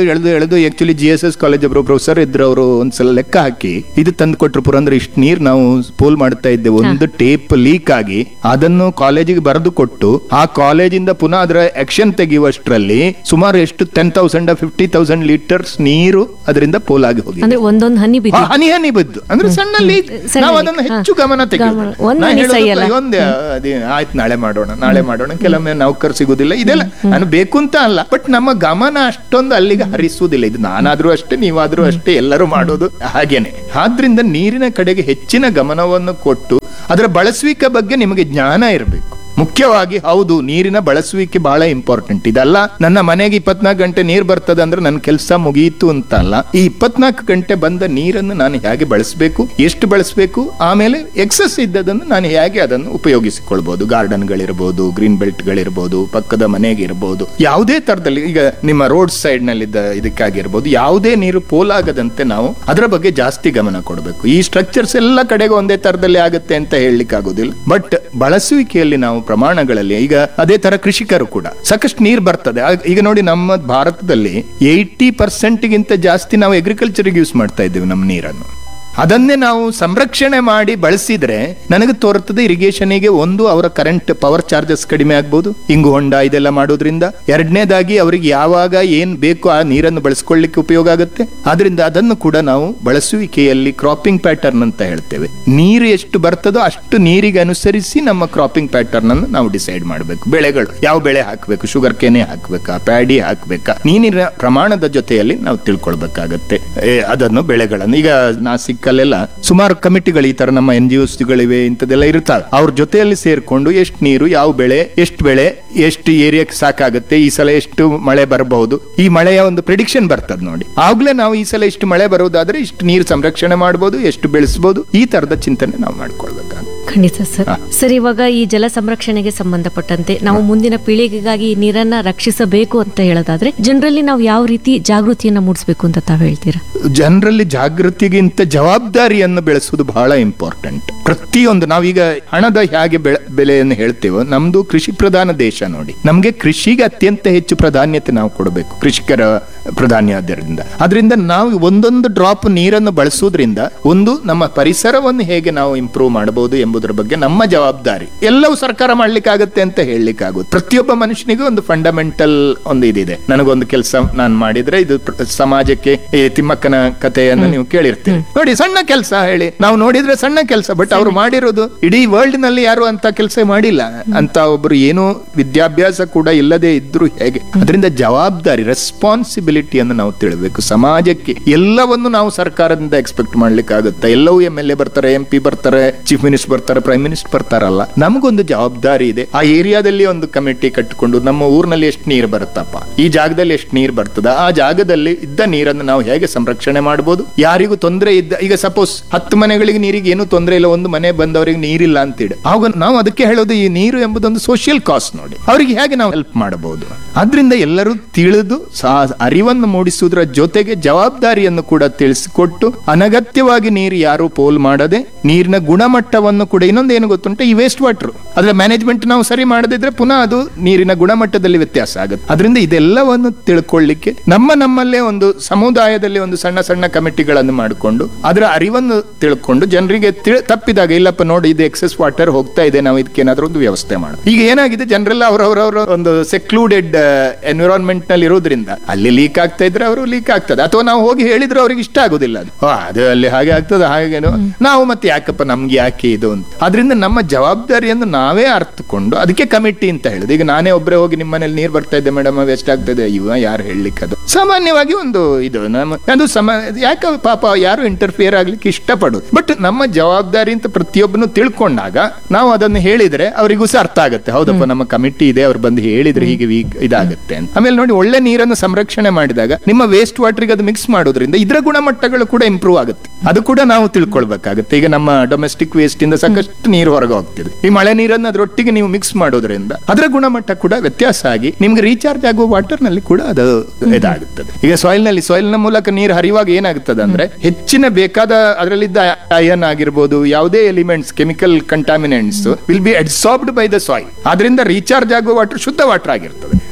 ಎಳೆದು ಎಳೆದು actually G S S college ಒಬ್ರು ಪ್ರೊಫೆಸರ್ ಇದ್ರು ಅವರು ಒಂದ್ಸಲ ಲೆಕ್ಕ ಹಾಕಿ ಇದು ತಂದು ಕೊಟ್ರು ಪುರಂದ್ರೆ ಇಷ್ಟು ನೀರ್ ನಾವು ಪೋಲ್ ಮಾಡ್ತಾ ಇದ್ದೇವೆ ಒಂದು ಟೇಪ್ ಲೀಕ್ ಆಗಿ ಅದನ್ನು ಕಾಲೇಜಿಗೆ ಬರೆದು ಕೊಟ್ಟು ಆ ಕಾಲೇಜಿಂದ ಪುನಃ ಅದರ ಆಕ್ಷನ್ ತೆಗೆಯುವಷ್ಟರಲ್ಲಿ ಸುಮಾರು ಎಷ್ಟು ten thousand fifty thousand litres ನೀರು ಅದರಿಂದ ಪೋಲ್ ಆಗಿ ಹೋಗಿದೆ ಅಂದ್ರೆ ಒಂದೊಂದು ಹನಿ ಬಿದ್ದು ಆ, ಹನಿ ಹನಿ ಬಿದ್ದು ಅಂದ್ರೆ ಸಣ್ಣ ಲೀಕ್ ಸಣ್ಣ ನಾವು leak. ಅದನ್ನು ಹಾ. ಹೆಚ್ಚು ಗಮನ ತೆಗೆಯೋದು ಗಮನ. ಒಂದ್ ನಾ ಹನಿ ಹೇಳೋದು ಸಹಿಯಲ್ಲ. ಒಂದೇ ಅದೇ ಆಯ್ತು ನಾಳೆ ಮಾಡೋಣ ನಾಳೆ ಮಾಡೋಣ ಕೆಲವೊಮ್ಮೆ ನೌಕರ್ ಸಿಗುದಿಲ್ಲ ಇದೆಲ್ಲ ನಾನು ಬೇಕು ಅಂತ ಅಲ್ಲ ಬಟ್ ನಮ್ಮ ಗಮನ ಅಷ್ಟೊಂದು ಅಲ್ಲಿಗೆ ಹರಿಸುವುದಿಲ್ಲ ಇದು ನಾನಾದ್ರೂ ಅಷ್ಟೇ ನೀವಾದ್ರೂ ಅಷ್ಟೇ ಎಲ್ಲರೂ ಮಾಡೋದು ಹಾಗೇನೆ ಆದ್ರಿಂದ ನೀರಿನ ಕಡೆಗೆ ಹೆಚ್ಚಿನ ಗಮನವನ್ನು ಕೊಟ್ಟು ಅದರ ಬಳಸುವಿಕೆ ಬಗ್ಗೆ ನಿಮಗೆ ಜ್ಞಾನ ಇರಬೇಕು ಮುಖ್ಯವಾಗಿ ಹೌದು ನೀರಿನ ಬಳಸುವಿಕೆ ಬಹಳ ಇಂಪಾರ್ಟೆಂಟ್ ಇದಲ್ಲ ನನ್ನ ಮನೆಗೆ ಇಪ್ಪತ್ನಾಲ್ಕು ಗಂಟೆ ನೀರು ಬರ್ತದೆ ಅಂದ್ರೆ ನನ್ನ ಕೆಲಸ ಮುಗಿಯಿತು ಅಂತ ಅಲ್ಲ ಈ ಇಪ್ಪತ್ನಾಲ್ಕು ಗಂಟೆ ಬಂದ ನೀರನ್ನು ನಾನು ಹೇಗೆ ಬಳಸಬೇಕು ಎಷ್ಟು ಬಳಸಬೇಕು ಆಮೇಲೆ ಎಕ್ಸಸ್ ಇದ್ದದನ್ನು ನಾನು ಹೇಗೆ ಅದನ್ನು ಉಪಯೋಗಿಸಿಕೊಳ್ಬಹುದು ಗಾರ್ಡನ್ಗಳಿರ್ಬೋದು ಗ್ರೀನ್ ಬೆಲ್ಟ್ಗಳಿರ್ಬೋದು ಪಕ್ಕದ ಮನೆಗೆ ಇರಬಹುದು ಯಾವುದೇ ತರದಲ್ಲಿ ಈಗ ನಿಮ್ಮ ರೋಡ್ ಸೈಡ್ ನಲ್ಲಿದ್ದ ಇದಕ್ಕಾಗಿರ್ಬೋದು ಯಾವುದೇ ನೀರು ಪೋಲಾಗದಂತೆ ನಾವು ಅದರ ಬಗ್ಗೆ ಜಾಸ್ತಿ ಗಮನ ಕೊಡಬೇಕು ಈ ಸ್ಟ್ರಕ್ಚರ್ಸ್ ಎಲ್ಲ ಕಡೆಗೂ ಒಂದೇ ತರದಲ್ಲಿ ಆಗುತ್ತೆ ಅಂತ ಹೇಳಲಿಕ್ಕೆ ಆಗೋದಿಲ್ಲ ಬಟ್ ಬಳಸುವಿಕೆಯಲ್ಲಿ ನಾವು ಪ್ರಮಾಣಗಳಲ್ಲಿ ಈಗ ಅದೇ ತರ ಕೃಷಿಕರು ಕೂಡ ಸಾಕಷ್ಟು ನೀರು ಬರ್ತದೆ ಆಗ- ಈಗ ನೋಡಿ ನಮ್ಮ ಭಾರತದಲ್ಲಿ ಏಯ್ಟಿ ಗಿಂತ ಜಾಸ್ತಿ ನಾವು ಅಗ್ರಿಕಲ್ಚರ್ಗೆ ಯೂಸ್ ಮಾಡ್ತಾ ಇದ್ದೇವೆ ನಮ್ಮ ನೀರನ್ನು ಅದನ್ನೇ ನಾವು ಸಂರಕ್ಷಣೆ ಮಾಡಿ ಬಳಸಿದ್ರೆ ನನಗೆ ತೋರುತ್ತದೆ ಇರಿಗೇಷನಿಗೆ ಒಂದು ಅವರ ಕರೆಂಟ್ ಪವರ್ ಚಾರ್ಜಸ್ ಕಡಿಮೆ ಆಗ್ಬೋದು ಇಂಗು ಹೊಂಡ ಇದೆಲ್ಲ ಮಾಡೋದ್ರಿಂದ ಎರಡನೇದಾಗಿ ಅವರಿಗೆ ಯಾವಾಗ ಏನ್ ಬೇಕು ಆ ನೀರನ್ನು ಬಳಸ್ಕೊಳ್ಳಿಕ್ಕೆ ಉಪಯೋಗ ಆಗುತ್ತೆ ಆದ್ರಿಂದ ಅದನ್ನು ಕೂಡ ನಾವು ಬಳಸುವಿಕೆಯಲ್ಲಿ ಕ್ರಾಪಿಂಗ್ ಪ್ಯಾಟರ್ನ್ ಅಂತ ಹೇಳ್ತೇವೆ ನೀರು ಎಷ್ಟು ಬರ್ತದೋ ಅಷ್ಟು ನೀರಿಗೆ ಅನುಸರಿಸಿ ನಮ್ಮ ಕ್ರಾಪಿಂಗ್ ಪ್ಯಾಟರ್ನ್ ಅನ್ನು ನಾವು ಡಿಸೈಡ್ ಮಾಡಬೇಕು ಬೆಳೆಗಳು ಯಾವ ಬೆಳೆ ಹಾಕಬೇಕು ಶುಗರ್ ಕೇನೆ ಹಾಕ್ಬೇಕಾ ಪ್ಯಾಡಿ ಹಾಕ್ಬೇಕಾ ನೀರಿನ ಪ್ರಮಾಣದ ಜೊತೆಯಲ್ಲಿ ನಾವು ತಿಳ್ಕೊಳ್ಬೇಕಾಗತ್ತೆ ಏ, ಅದನ್ನು ಬೆಳೆಗಳನ್ನು ಈಗ ನಾಸಿಕ್ಕಲ್ಲೆಲ್ಲ ಸುಮಾರು ಕಮಿಟಿಗಳು ಈ ತರ ನಮ್ಮ ಎನ್ ಜಿ ಗಳಿವೆ ಇಂಥದ್ದೆಲ್ಲ ಇರ್ತಾವೆ ಅವ್ರ ಜೊತೆಯಲ್ಲಿ ಸೇರ್ಕೊಂಡು ಎಷ್ಟು ನೀರು ಯಾವ ಬೆಳೆ ಎಷ್ಟು ಬೆಳೆ ಎಷ್ಟು ಏರಿಯಾಕ್ಕೆ ಸಾಕಾಗುತ್ತೆ ಈ ಸಲ ಎಷ್ಟು ಮಳೆ ಬರಬಹುದು ಈ ಮಳೆಯ ಒಂದು ಪ್ರಿಡಿಕ್ಷನ್ ಬರ್ತದೆ ನೋಡಿ ಆಗ್ಲೇ ನಾವು ಈ ಸಲ ಇಷ್ಟು ಮಳೆ ಬರುವುದಾದ್ರೆ ಇಷ್ಟು ನೀರು ಸಂರಕ್ಷಣೆ ಮಾಡಬಹುದು ಎಷ್ಟು ಬೆಳೆಸಬಹುದು ಈ ತರದ ಚಿಂತನೆ ನಾವು ಮಾಡ್ಕೊಳ್ಬೇಕಾಗುತ್ತೆ ಖಂಡಿತ ಸರ್ ಸರ್ ಇವಾಗ ಈ ಜಲ ಸಂರಕ್ಷಣೆಗೆ ಸಂಬಂಧಪಟ್ಟಂತೆ ನಾವು ಮುಂದಿನ ಪೀಳಿಗೆಗಾಗಿ ಈ ನೀರನ್ನ ರಕ್ಷಿಸಬೇಕು ಅಂತ ಹೇಳೋದಾದ್ರೆ ಜನರಲ್ಲಿ ನಾವು ಯಾವ ರೀತಿ ಜಾಗೃತಿಯನ್ನ ಮೂಡಿಸಬೇಕು ಅಂತ ತಾವ್ ಹೇಳ್ತೀರಾ ಜನರಲ್ಲಿ ಜಾಗೃತಿಗಿಂತ ಜವಾಬ್ದಾರಿಯನ್ನು ಬೆಳೆಸುವುದು ಬಹಳ ಇಂಪಾರ್ಟೆಂಟ್ ಪ್ರತಿಯೊಂದು ನಾವೀಗ ಹಣದ ಹೇಗೆ ಬೆಳೆ ಬೆಲೆಯನ್ನು ಹೇಳ್ತೇವೋ ನಮ್ದು ಕೃಷಿ ಪ್ರಧಾನ ದೇಶ ನೋಡಿ ನಮ್ಗೆ ಕೃಷಿಗೆ ಅತ್ಯಂತ ಹೆಚ್ಚು ಪ್ರಾಧಾನ್ಯತೆ ನಾವು ಕೊಡಬೇಕು ಕೃಷಿಕರ ಪ್ರಾಧಾನ್ಯ ಆದ್ದರಿಂದ ಅದರಿಂದ ನಾವು ಒಂದೊಂದು ಡ್ರಾಪ್ ನೀರನ್ನು ಬಳಸುವುದರಿಂದ ಒಂದು ನಮ್ಮ ಪರಿಸರವನ್ನು ಹೇಗೆ ನಾವು ಇಂಪ್ರೂವ್ ಮಾಡಬಹುದು ಎಂಬುದರ ಬಗ್ಗೆ ನಮ್ಮ ಜವಾಬ್ದಾರಿ ಎಲ್ಲವೂ ಸರ್ಕಾರ ಮಾಡ್ಲಿಕ್ಕಾಗತ್ತೆ ಅಂತ ಹೇಳಲಿಕ್ಕಾಗುತ್ತೆ ಪ್ರತಿಯೊಬ್ಬ ಮನುಷ್ಯನಿಗೂ ಒಂದು ಫಂಡಮೆಂಟಲ್ ಒಂದು ಇದಿದೆ ನನಗೊಂದು ಕೆಲಸ ನಾನು ಮಾಡಿದ್ರೆ ಇದು ಪ್ರ- ಸಮಾಜಕ್ಕೆ ಈ ತಿಮ್ಮಕ್ಕನ ಕಥೆಯನ್ನು ನೀವು ಕೇಳಿರ್ತೀರಿ ನೋಡಿ ಸಣ್ಣ ಕೆಲಸ ಹೇಳಿ ನಾವು ನೋಡಿದ್ರೆ ಸಣ್ಣ ಕೆಲಸ ಬಟ್ ಅವ್ರು ಮಾಡಿರೋದು ಇಡೀ ವರ್ಲ್ಡ್ ನಲ್ಲಿ ಯಾರು ಅಂತ ಕೆಲಸ ಮಾಡಿಲ್ಲ ಅಂತ ಒಬ್ರು ಏನೋ ವಿದ್ಯಾಭ್ಯಾಸ ಕೂಡ ಇಲ್ಲದೆ ಇದ್ರು ಹೇಗೆ ಅದರಿಂದ ಜವಾಬ್ದಾರಿ ರೆಸ್ಪಾನ್ಸಿಬಿಲಿಟಿಯನ್ನು ನಾವು ತಿಳಬೇಕು ಸಮಾಜಕ್ಕೆ ಎಲ್ಲವನ್ನು ನಾವು ಸರ್ಕಾರದಿಂದ ಎಕ್ಸ್ಪೆಕ್ಟ್ ಮಾಡ್ಲಿಕ್ಕೆ ಆಗುತ್ತೆ ಎಲ್ಲವೂ ಎಂ ಎಲ್ ಎ ಬರ್ತಾರೆ ಎಂ ಪಿ ಬರ್ತಾರೆ ಚೀಫ್ ಮಿನಿಸ್ಟರ್ ಬರ್ತಾರೆ ಪ್ರೈಮ್ ಮಿನಿಸ್ಟರ್ ಬರ್ತಾರಲ್ಲ ನಮಗೊಂದು ಜವಾಬ್ದಾರಿ ಇದೆ ಆ ಏರಿಯಾದಲ್ಲಿ ಒಂದು ಕಮಿಟಿ ಕಟ್ಟಿಕೊಂಡು ನಮ್ಮ ಊರಿನಲ್ಲಿ ಎಷ್ಟು ನೀರು ಬರುತ್ತಪ್ಪ ಈ ಜಾಗದಲ್ಲಿ ಎಷ್ಟು ನೀರು ಬರ್ತದ ಆ ಜಾಗದಲ್ಲಿ ಇದ್ದ ನೀರನ್ನು ನಾವು ಹೇಗೆ ಸಂರಕ್ಷಣೆ ಮಾಡಬಹುದು ಯಾರಿಗೂ ತೊಂದರೆ ಇದ್ದ ಈಗ ಸಪೋಸ್ ಹತ್ತು ಮನೆಗಳಿಗೆ ನೀರಿಗೆ ಏನು ತೊಂದರೆ ಇಲ್ಲ ಒಂದು ಮನೆ ಬಂದವರಿಗೆ ನೀರಿಲ್ಲ ಅಂತೇಳಿ ಆಗ ನಾವು ಅದಕ್ಕೆ ಹೇಳೋದು ಈ ನೀರು ಎಂಬುದೊಂದು ಸೋಷಿಯಲ್ ಕಾಸ್ಟ್ ನೋಡಿ ಅವರಿಗೆ ಹೇಗೆ ನಾವು ಹೆಲ್ಪ್ ಮಾಡಬಹುದು ಆದ್ರಿಂದ ಎಲ್ಲರೂ ತಿಳಿದು ಸಾ- ಅರಿವನ್ನು ಮೂಡಿಸುವುದರ ಜೊತೆಗೆ ಜವಾಬ್ದಾರಿಯನ್ನು ಕೂಡ ತಿಳಿಸಿಕೊಟ್ಟು ಅನಗತ್ಯವಾಗಿ ನೀರು ಯಾರು ಪೋಲ್ ಮಾಡದೆ ನೀರಿನ ಗುಣಮಟ್ಟವನ್ನು ಕೂಡ ಇನ್ನೊಂದು ಏನು ಗೊತ್ತುಂಟು ಈ ವೇಸ್ಟ್ ವಾಟರ್ ಅದರ ಮ್ಯಾನೇಜ್ಮೆಂಟ್ ನಾವು ಸರಿ ಮಾಡದಿದ್ರೆ ಪುನಃ ಅದು ನೀರಿನ ಗುಣಮಟ್ಟದಲ್ಲಿ ವ್ಯತ್ಯಾಸ ಆಗುತ್ತೆ ಅದರಿಂದ ಇದೆಲ್ಲವನ್ನು ತಿಳ್ಕೊಳ್ಳಿಕ್ಕೆ ನಮ್ಮ ನಮ್ಮಲ್ಲೇ ಒಂದು ಸಮುದಾಯದಲ್ಲಿ ಒಂದು ಸಣ್ಣ ಸಣ್ಣ ಕಮಿಟಿಗಳನ್ನು ಮಾಡಿಕೊಂಡು ಅದರ ಅರಿವನ್ನು ತಿಳ್ಕೊಂಡು ಜನರಿಗೆ ತಿಳ್- ತಪ್ಪಿದಾಗ ಇಲ್ಲಪ್ಪ ನೋಡಿ ಇದು ಎಕ್ಸೆಸ್ ವಾಟರ್ ಹೋಗ್ತಾ ಇದೆ ನಾವು ಇದಕ್ಕೆ ಏನಾದ್ರೂ ಒಂದು ವ್ಯವಸ್ಥೆ ಮಾಡೋದು ಈಗ ಏನಾಗಿದೆ ಜನರೆಲ್ಲ ಅವರವರವರ ಒಂದು ಸೆಕ್ಲೂಡೆಡ್ ಎನ್ವಿರಾನ್ಮೆಂಟ್ ನಲ್ಲಿ ಇರೋದ್ರಿಂದ ಅಲ್ಲಿ ಲೀಕ್ ಆಗ್ತಾ ಇದ್ರೆ ಅವರು ಲೀಕ್ ಆಗ್ತದೆ ಅಥವಾ ನಾವು ಹೋಗಿ ಹೇಳಿದ್ರೆ ಅವ್ರಿಗೆ ಇಷ್ಟ ಆಗುದಿಲ್ಲ ಅದು ಓ, ಅದು ಅಲ್ಲಿ ಹಾಗೆ ಆಗ್ತದೆ ಹಾಗೇನು ನಾವು ಮತ್ತೆ ಯಾಕಪ್ಪ ನಮ್ಗೆ ಯಾಕೆ ಇದು ಅಂತ ಅದರಿಂದ ನಮ್ಮ ಜವಾಬ್ದಾರಿಯನ್ನು ನಾವೇ ಅರ್ಥಕೊಂಡು ಅದಕ್ಕೆ ಕಮಿಟಿ ಅಂತ ಹೇಳುದು ಈಗ ನಾನೇ ಒಬ್ಬರೇ ಹೋಗಿ ನಿಮ್ಮ ಮನೇಲಿ ನೀರು ಬರ್ತಾ ಇದ್ದೆ ಮೇಡಮ್ ವೇಸ್ಟ್ ಆಗ್ತದೆ ಇವ ಯಾರು ಹೇಳಲಿಕ್ಕೆ ಅದು ಸಾಮಾನ್ಯವಾಗಿ ಒಂದು ಇದು ನಮ್ಮ ಅದು ಸಮ ಯಾಕೆ ಪಾಪ ಯಾರು ಇಂಟರ್ಫಿಯರ್ ಆಗ್ಲಿಕ್ಕೆ ಇಷ್ಟಪಡೋದು ಬಟ್ ನಮ್ಮ ಜವಾಬ್ದಾರಿ ಅಂತ ಪ್ರತಿಯೊಬ್ಬನು ತಿಳ್ಕೊಂಡಾಗ ನಾವು ಅದನ್ನು ಹೇಳಿದ್ರೆ ಅವರಿಗೂ ಸಹ ಅರ್ಥ ಆಗುತ್ತೆ ಹೌದಪ್ಪ ನಮ್ಮ ಕಮಿಟಿ ಇದೆ ಅವ್ರು ಬಂದು ಹೇಳಿದ್ರೆ ಹೀಗೆ ವೀಕ್ ಇದಾಗುತ್ತೆ ಅಂತ ಆಮೇಲೆ ನೋಡಿ ಒಳ್ಳೆ ನೀರನ್ನು ಸಂರಕ್ಷಣೆ ಮಾಡಿದಾಗ ನಿಮ್ಮ ವೇಸ್ಟ್ ವಾಟರ್ಗೆ ಅದು ಮಿಕ್ಸ್ ಮಾಡೋದ್ರಿಂದ ಇದರ ಗುಣಮಟ್ಟಗಳು ಕೂಡ ಇಂಪ್ರೂವ್ ಆಗುತ್ತೆ ಅದು ಕೂಡ ನಾವು ತಿಳ್ಕೊಳ್ಬೇಕಾಗುತ್ತೆ ಈಗ ನಮ್ಮ ಡೊಮೆಸ್ಟಿಕ್ ವೇಸ್ಟ್ ಇಂದ ಸಾಕಷ್ಟು ನೀರು ಹೊರಗೆ ಹೋಗ್ತಿದೆ ಈ ಮಳೆ ನೀರನ್ನು ಅದರೊಟ್ಟಿಗೆ ನೀವು ಮಿಕ್ಸ್ ಮಾಡೋದ್ರಿಂದ ಅದರ ಗುಣಮಟ್ಟ ಕೂಡ ವ್ಯತ್ಯಾಸ ಆಗಿ ನಿಮ್ಗೆ ರೀಚಾರ್ಜ್ ಆಗುವ ವಾಟರ್ ನಲ್ಲಿ ಕೂಡ ಅದು ಇದಾಗುತ್ತದೆ ಈಗ ಸಾಯಿಲ್ ನಲ್ಲಿ ಸಾಯಿಲ್ ನ ಮೂಲಕ ನೀರು ಹರಿಯುವಾಗ ಏನಾಗುತ್ತದೆ ಅಂದ್ರೆ ಹೆಚ್ಚಿನ ಬೇಕಾದ ಅದರಲ್ಲಿದ್ದ ಅಯನ್ ಆಗಿರ್ಬೋದು ಯಾವುದೇ elements chemical contaminants will be absorbed by the soil ಅದರಿಂದ ರೀಚಾರ್ಜ್ ಆಗುವ ವಾಟರ್ ಶುದ್ಧ ವಾಟರ್ ಆಗಿರ್ತದೆ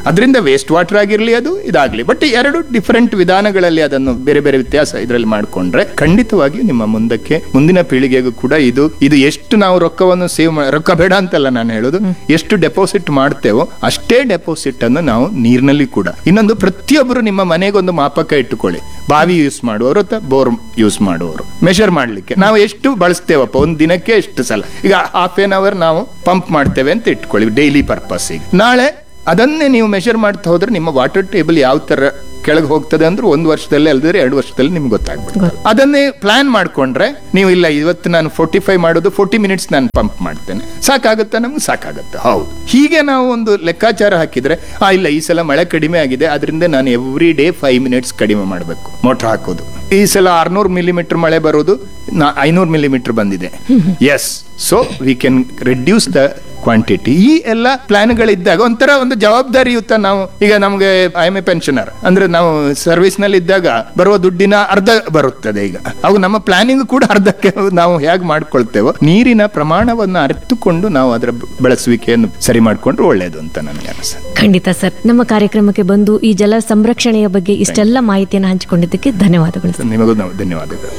ಅದರಿಂದ ವೇಸ್ಟ್ ವಾಟರ್ ಆಗಿರ್ಲಿ ಅದು ಇದಾಗ್ಲಿ ಬಟ್ ಎರಡು ಡಿಫರೆಂಟ್ ವಿಧಾನಗಳಲ್ಲಿ ಅದನ್ನು ಬೇರೆ ಬೇರೆ ವ್ಯತ್ಯಾಸ ಇದರಲ್ಲಿ ಮಾಡ್ಕೊಂಡ್ರೆ ಖಂಡಿತವಾಗಿ ನಿಮ್ಮ ಮುಂದಕ್ಕೆ ಮುಂದಿನ ಪೀಳಿಗೆಗೂ ಕೂಡ ಇದು ಇದು ಎಷ್ಟು ನಾವು ರೊಕ್ಕವನ್ನು ಸೇವ್ ರೊಕ್ಕ ಬೇಡ ಅಂತಲ್ಲ ನಾನು ಹೇಳೋದು ಎಷ್ಟು ಡೆಪಾಸಿಟ್ ಮಾಡ್ತೇವೋ ಅಷ್ಟೇ ಡೆಪಾಸಿಟ್ ಅನ್ನು ನಾವು ನೀರಿನಲ್ಲಿ ಕೂಡ ಇನ್ನೊಂದು ಪ್ರತಿಯೊಬ್ಬರು ನಿಮ್ಮ ಮನೆಗೊಂದು ಮಾಪಕ ಇಟ್ಟುಕೊಳ್ಳಿ ಬಾವಿ ಯೂಸ್ ಮಾಡುವವರು ಅಥವಾ ಬೋರ್ ಯೂಸ್ ಮಾಡುವವರು ಮೆಷರ್ ಮಾಡ್ಲಿಕ್ಕೆ ನಾವು ಎಷ್ಟು ಬಳಸ್ತೇವಪ್ಪ ಒಂದು ದಿನಕ್ಕೆ ಎಷ್ಟು ಸಲ ಈಗ ಹಾಫ್ ಎನ್ ಅವರ್ ನಾವು ಪಂಪ್ ಮಾಡ್ತೇವೆ ಅಂತ ಇಟ್ಕೊಳ್ಳಿ ಡೈಲಿ ಪರ್ಪಸ್ಸಿಗೆ ನಾಳೆ ಅದನ್ನೇ ನೀವು ಮೆಷರ್ ಮಾಡ್ತಾ ಹೋದ್ರೆ ನಿಮ್ಮ ವಾಟರ್ ಟೇಬಲ್ ಯಾವ ತರ ಕೆಳಗೆ ಹೋಗ್ತದೆ ಅಂದ್ರೆ ಒಂದು ವರ್ಷದಲ್ಲಿ ಅಲ್ಲದ್ರೆ ಎರಡು ವರ್ಷದಲ್ಲಿ ನಿಮ್ಗೆ ಗೊತ್ತಾಗ್ಬಿಡುತ್ತೆ ಅದನ್ನೇ ಪ್ಲಾನ್ ಮಾಡ್ಕೊಂಡ್ರೆ ನೀವು ಇಲ್ಲ ಇವತ್ತು ನಾನು ಫೋರ್ಟಿ ಫೈವ್ ಮಾಡೋದು ಫೋರ್ಟಿ ಮಿನಿಟ್ಸ್ ನಾನು ಪಂಪ್ ಮಾಡ್ತೇನೆ ಸಾಕಾಗುತ್ತಾ ನಮ್ಗೆ ಸಾಕಾಗುತ್ತೆ ಹೌದು ಹೀಗೆ ನಾವು ಒಂದು ಲೆಕ್ಕಾಚಾರ ಹಾಕಿದ್ರೆ ಆ ಇಲ್ಲ ಈ ಸಲ ಮಳೆ ಕಡಿಮೆ ಆಗಿದೆ ಅದರಿಂದ ನಾನು ಎವ್ರಿ ಡೇ ಫೈವ್ ಮಿನಿಟ್ಸ್ ಕಡಿಮೆ ಮಾಡಬೇಕು ಮೋಟರ್ ಹಾಕೋದು ಈ ಸಲ ಆರ್ನೂರು ಮಿಲಿಮೀಟರ್ ಮಳೆ ಬರೋದು ಐನೂರು ಮಿಲಿಮೀಟರ್ ಬಂದಿದೆ yes so we can reduce the quantity ಈ ಎಲ್ಲ ಪ್ಲಾನ್ಗಳಿದ್ದಾಗ ಒಂಥರ ಒಂದು ಜವಾಬ್ದಾರಿಯುತ ನಾವು ಈಗ ನಮಗೆ ಐ ಎಮ್ ಎ ಪೆನ್ಷನರ್ ಅಂದ್ರೆ ನಾವು ಸರ್ವಿಸ್ ನಲ್ಲಿ ಇದ್ದಾಗ ಬರುವ ದುಡ್ಡಿನ ಅರ್ಧ ಬರುತ್ತದೆ ಈಗ ಅವು ನಮ್ಮ ಪ್ಲಾನಿಂಗ್ ಕೂಡ ಅರ್ಧಕ್ಕೆ ನಾವು ಹೇಗೆ ಮಾಡ್ಕೊಳ್ತೇವೋ ನೀರಿನ ಪ್ರಮಾಣವನ್ನು ಅರಿತುಕೊಂಡು ನಾವು ಅದರ ಬಳಸುವಿಕೆಯನ್ನು ಸರಿ ಮಾಡ್ಕೊಂಡ್ರೆ ಒಳ್ಳೆಯದು ಅಂತ ನನಗೆ ಅನಿಸುತ್ತೆ ಖಂಡಿತ ಸರ್ ನಮ್ಮ ಕಾರ್ಯಕ್ರಮಕ್ಕೆ ಬಂದು ಈ ಜಲ ಸಂರಕ್ಷಣೆಯ ಬಗ್ಗೆ ಇಷ್ಟೆಲ್ಲ ಮಾಹಿತಿಯನ್ನು ಹಂಚಿಕೊಂಡಿದ್ದಕ್ಕೆ ಧನ್ಯವಾದಗಳು ಸರ್ ನಿಮಗೂ ನಾವು ಧನ್ಯವಾದಗಳು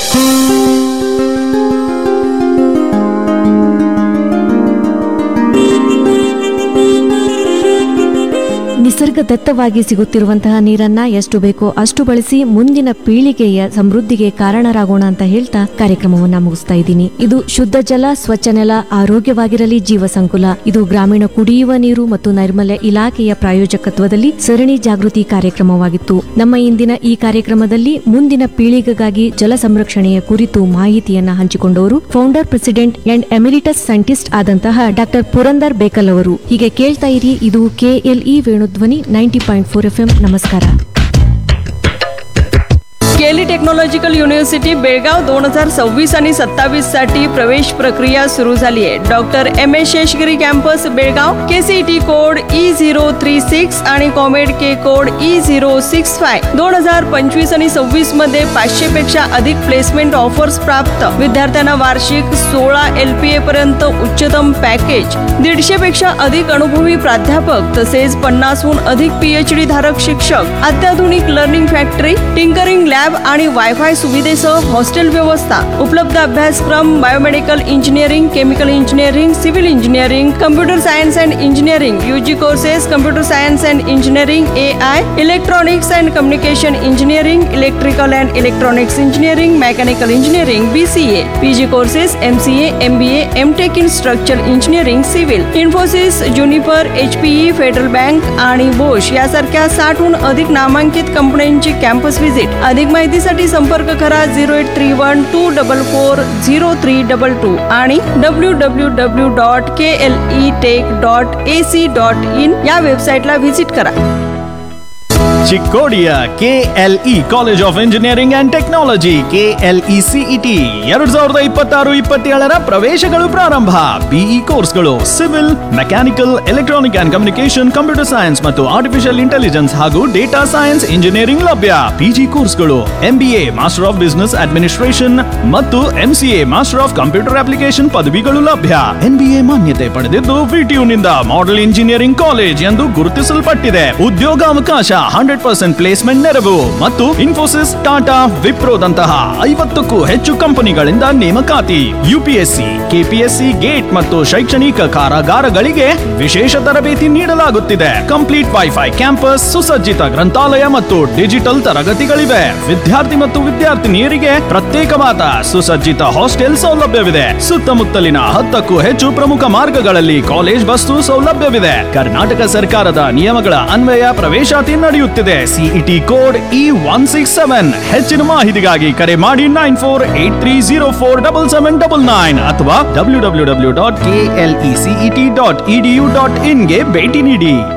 ನಿಸರ್ಗದತ್ತವಾಗಿ ಸಿಗುತ್ತಿರುವಂತಹ ನೀರನ್ನ ಎಷ್ಟು ಬೇಕೋ ಅಷ್ಟು ಬಳಸಿ ಮುಂದಿನ ಪೀಳಿಗೆಯ ಸಮೃದ್ಧಿಗೆ ಕಾರಣರಾಗೋಣ ಅಂತ ಹೇಳ್ತಾ ಕಾರ್ಯಕ್ರಮವನ್ನ ಮುಗಿಸ್ತಾ ಇದ್ದೀನಿ ಇದು ಶುದ್ಧ ಜಲ ಸ್ವಚ್ಛ ನೆಲ ಆರೋಗ್ಯವಾಗಿರಲಿ ಜೀವ ಸಂಕುಲ ಇದು ಗ್ರಾಮೀಣ ಕುಡಿಯುವ ನೀರು ಮತ್ತು ನೈರ್ಮಲ್ಯ ಇಲಾಖೆಯ ಪ್ರಾಯೋಜಕತ್ವದಲ್ಲಿ ಸರಣಿ ಜಾಗೃತಿ ಕಾರ್ಯಕ್ರಮವಾಗಿತ್ತು ನಮ್ಮ ಇಂದಿನ ಈ ಕಾರ್ಯಕ್ರಮದಲ್ಲಿ ಮುಂದಿನ ಪೀಳಿಗೆಗಾಗಿ ಜಲ ಸಂರಕ್ಷಣೆಯ ಕುರಿತು ಮಾಹಿತಿಯನ್ನ ಹಂಚಿಕೊಂಡವರು founder president and emeritus scientist ಆದಂತಹ ಡಾಕ್ಟರ್ ಪುರಂದರ್ ಬೇಕಲ್ ಅವರು ಹೀಗೆ ಕೇಳ್ತಾ ಇರಿ ಇದು KLE Venudhwani ninety point four F ನಮಸ್ಕಾರ केली टेक्नॉलॉजिकल युनिव्हर्सिटी बेळगाव दोन हजार सव्वीस आणि सत्तावीस साठी प्रवेश प्रक्रिया सुरू झाली आहे doctor M S Sheshagiri campus Belgaum KCT code E zero three six आणि COMEDK code E zero six five दोन हजार पंचवीस आणि सव्वीस मध्ये पाचशे पेक्षा अधिक प्लेसमेंट ऑफर्स प्राप्त विद्यार्थ्यांना वार्षिक सोळा एल पी ए पर्यंत उच्चतम पॅकेज दीडशे पेक्षा अधिक अनुभवी प्राध्यापक तसेच पन्नासहून अधिक पीएचडी धारक शिक्षक अत्याधुनिक लर्निंग फॅक्टरी टिंकरिंग लॅब आणि वायफाय सुविधेसह हॉस्टेल व्यवस्था उपलब्ध अभ्यासक्रम biomedical engineering chemical engineering civil engineering computer science and engineering UG courses computer science and engineering A I electronics and communication engineering electrical and electronics engineering mechanical engineering BCA PG courses MCA MBA MTech in structure engineering civil Infosys Juniper HPE Federal Bank आणि Bosch यासारख्या साठहून अधिक नामांकित कंपन्यांची campus visit अधिक माहितीसाठी संपर्क करा zero eight three one two double four zero three double two आणि W W W dot K L E tech dot A C dot in या वेबसाईटला व्हिजिट करा ಚಿಕ್ಕೋಡಿಯ KLE college of engineering and technology KLE CET ಎರಡ್ ಸಾವಿರದ ಇಪ್ಪತ್ತಾರು ಇಪ್ಪತ್ತೇಳರ ಪ್ರವೇಶಗಳು ಪ್ರಾರಂಭ ಬಿಇ ಕೋರ್ಸ್ಗಳು civil mechanical electronic and communication computer science ಮತ್ತು ಆರ್ಟಿಫಿಷಿಯಲ್ ಇಂಟೆಲಿಜೆನ್ಸ್ ಹಾಗೂ ಡೇಟಾ ಸೈನ್ಸ್ ಇಂಜಿನಿಯರಿಂಗ್ ಲಭ್ಯ ಪಿಜಿ ಕೋರ್ಸ್ಗಳು MBA master of business administration ಮತ್ತು MCA master of computer application ಪದವಿಗಳು ಲಭ್ಯ ಎನ್ಬಿಎ ಮಾನ್ಯತೆ ಪಡೆದಿದ್ದು ವಿಟಿಯುನಿಂದ ಮಾಡೆಲ್ ಇಂಜಿನಿಯರಿಂಗ್ ಕಾಲೇಜ್ ಎಂದು ಗುರುತಿಸಲ್ಪಟ್ಟಿದೆ ಉದ್ಯೋಗಾವಕಾಶ ಹಂಡ್ರೆಡ್ ಪರ್ಸೆಂಟ್ ಪ್ಲೇಸ್ಮೆಂಟ್ ನೆರವು ಮತ್ತು ಇನ್ಫೋಸಿಸ್ ಟಾಟಾ ವಿಪ್ರೋದಂತಹ ಐವತ್ತಕ್ಕೂ ಹೆಚ್ಚು ಕಂಪನಿಗಳಿಂದ ನೇಮಕಾತಿ ಯುಪಿಎಸ್ಸಿ ಕೆಪಿಎಸ್ಸಿ ಗೇಟ್ ಮತ್ತು ಶೈಕ್ಷಣಿಕ ಕಾರಾಗಾರಗಳಿಗೆ ವಿಶೇಷ ತರಬೇತಿ ನೀಡಲಾಗುತ್ತಿದೆ ಕಂಪ್ಲೀಟ್ ವೈಫೈ ಕ್ಯಾಂಪಸ್ ಸುಸಜ್ಜಿತ ಗ್ರಂಥಾಲಯ ಮತ್ತು ಡಿಜಿಟಲ್ ತರಗತಿಗಳಿವೆ ವಿದ್ಯಾರ್ಥಿ ಮತ್ತು ವಿದ್ಯಾರ್ಥಿನಿಯರಿಗೆ ಪ್ರತ್ಯೇಕವಾದ ಸುಸಜ್ಜಿತ ಹಾಸ್ಟೆಲ್ ಸೌಲಭ್ಯವಿದೆ ಸುತ್ತಮುತ್ತಲಿನ ಹತ್ತಕ್ಕೂ ಹೆಚ್ಚು ಪ್ರಮುಖ ಮಾರ್ಗಗಳಲ್ಲಿ ಕಾಲೇಜ್ ಬಸ್ಸು ಸೌಲಭ್ಯವಿದೆ ಕರ್ನಾಟಕ ಸರ್ಕಾರದ ನಿಯಮಗಳ ಅನ್ವಯ ಪ್ರವೇಶಾತಿ ನಡೆಯುತ್ತಿದೆ CET code E one six seven ಹೆಚ್ಚಿನ ಮಾಹಿತಿಗಾಗಿ ಕರೆ ಮಾಡಿ nine four eight three zero four double seven double nine ಅಥವಾ W W W dot K L E CET dot EDU dot ಇನ್ಗೆ ಭೇಟಿ ನೀಡಿ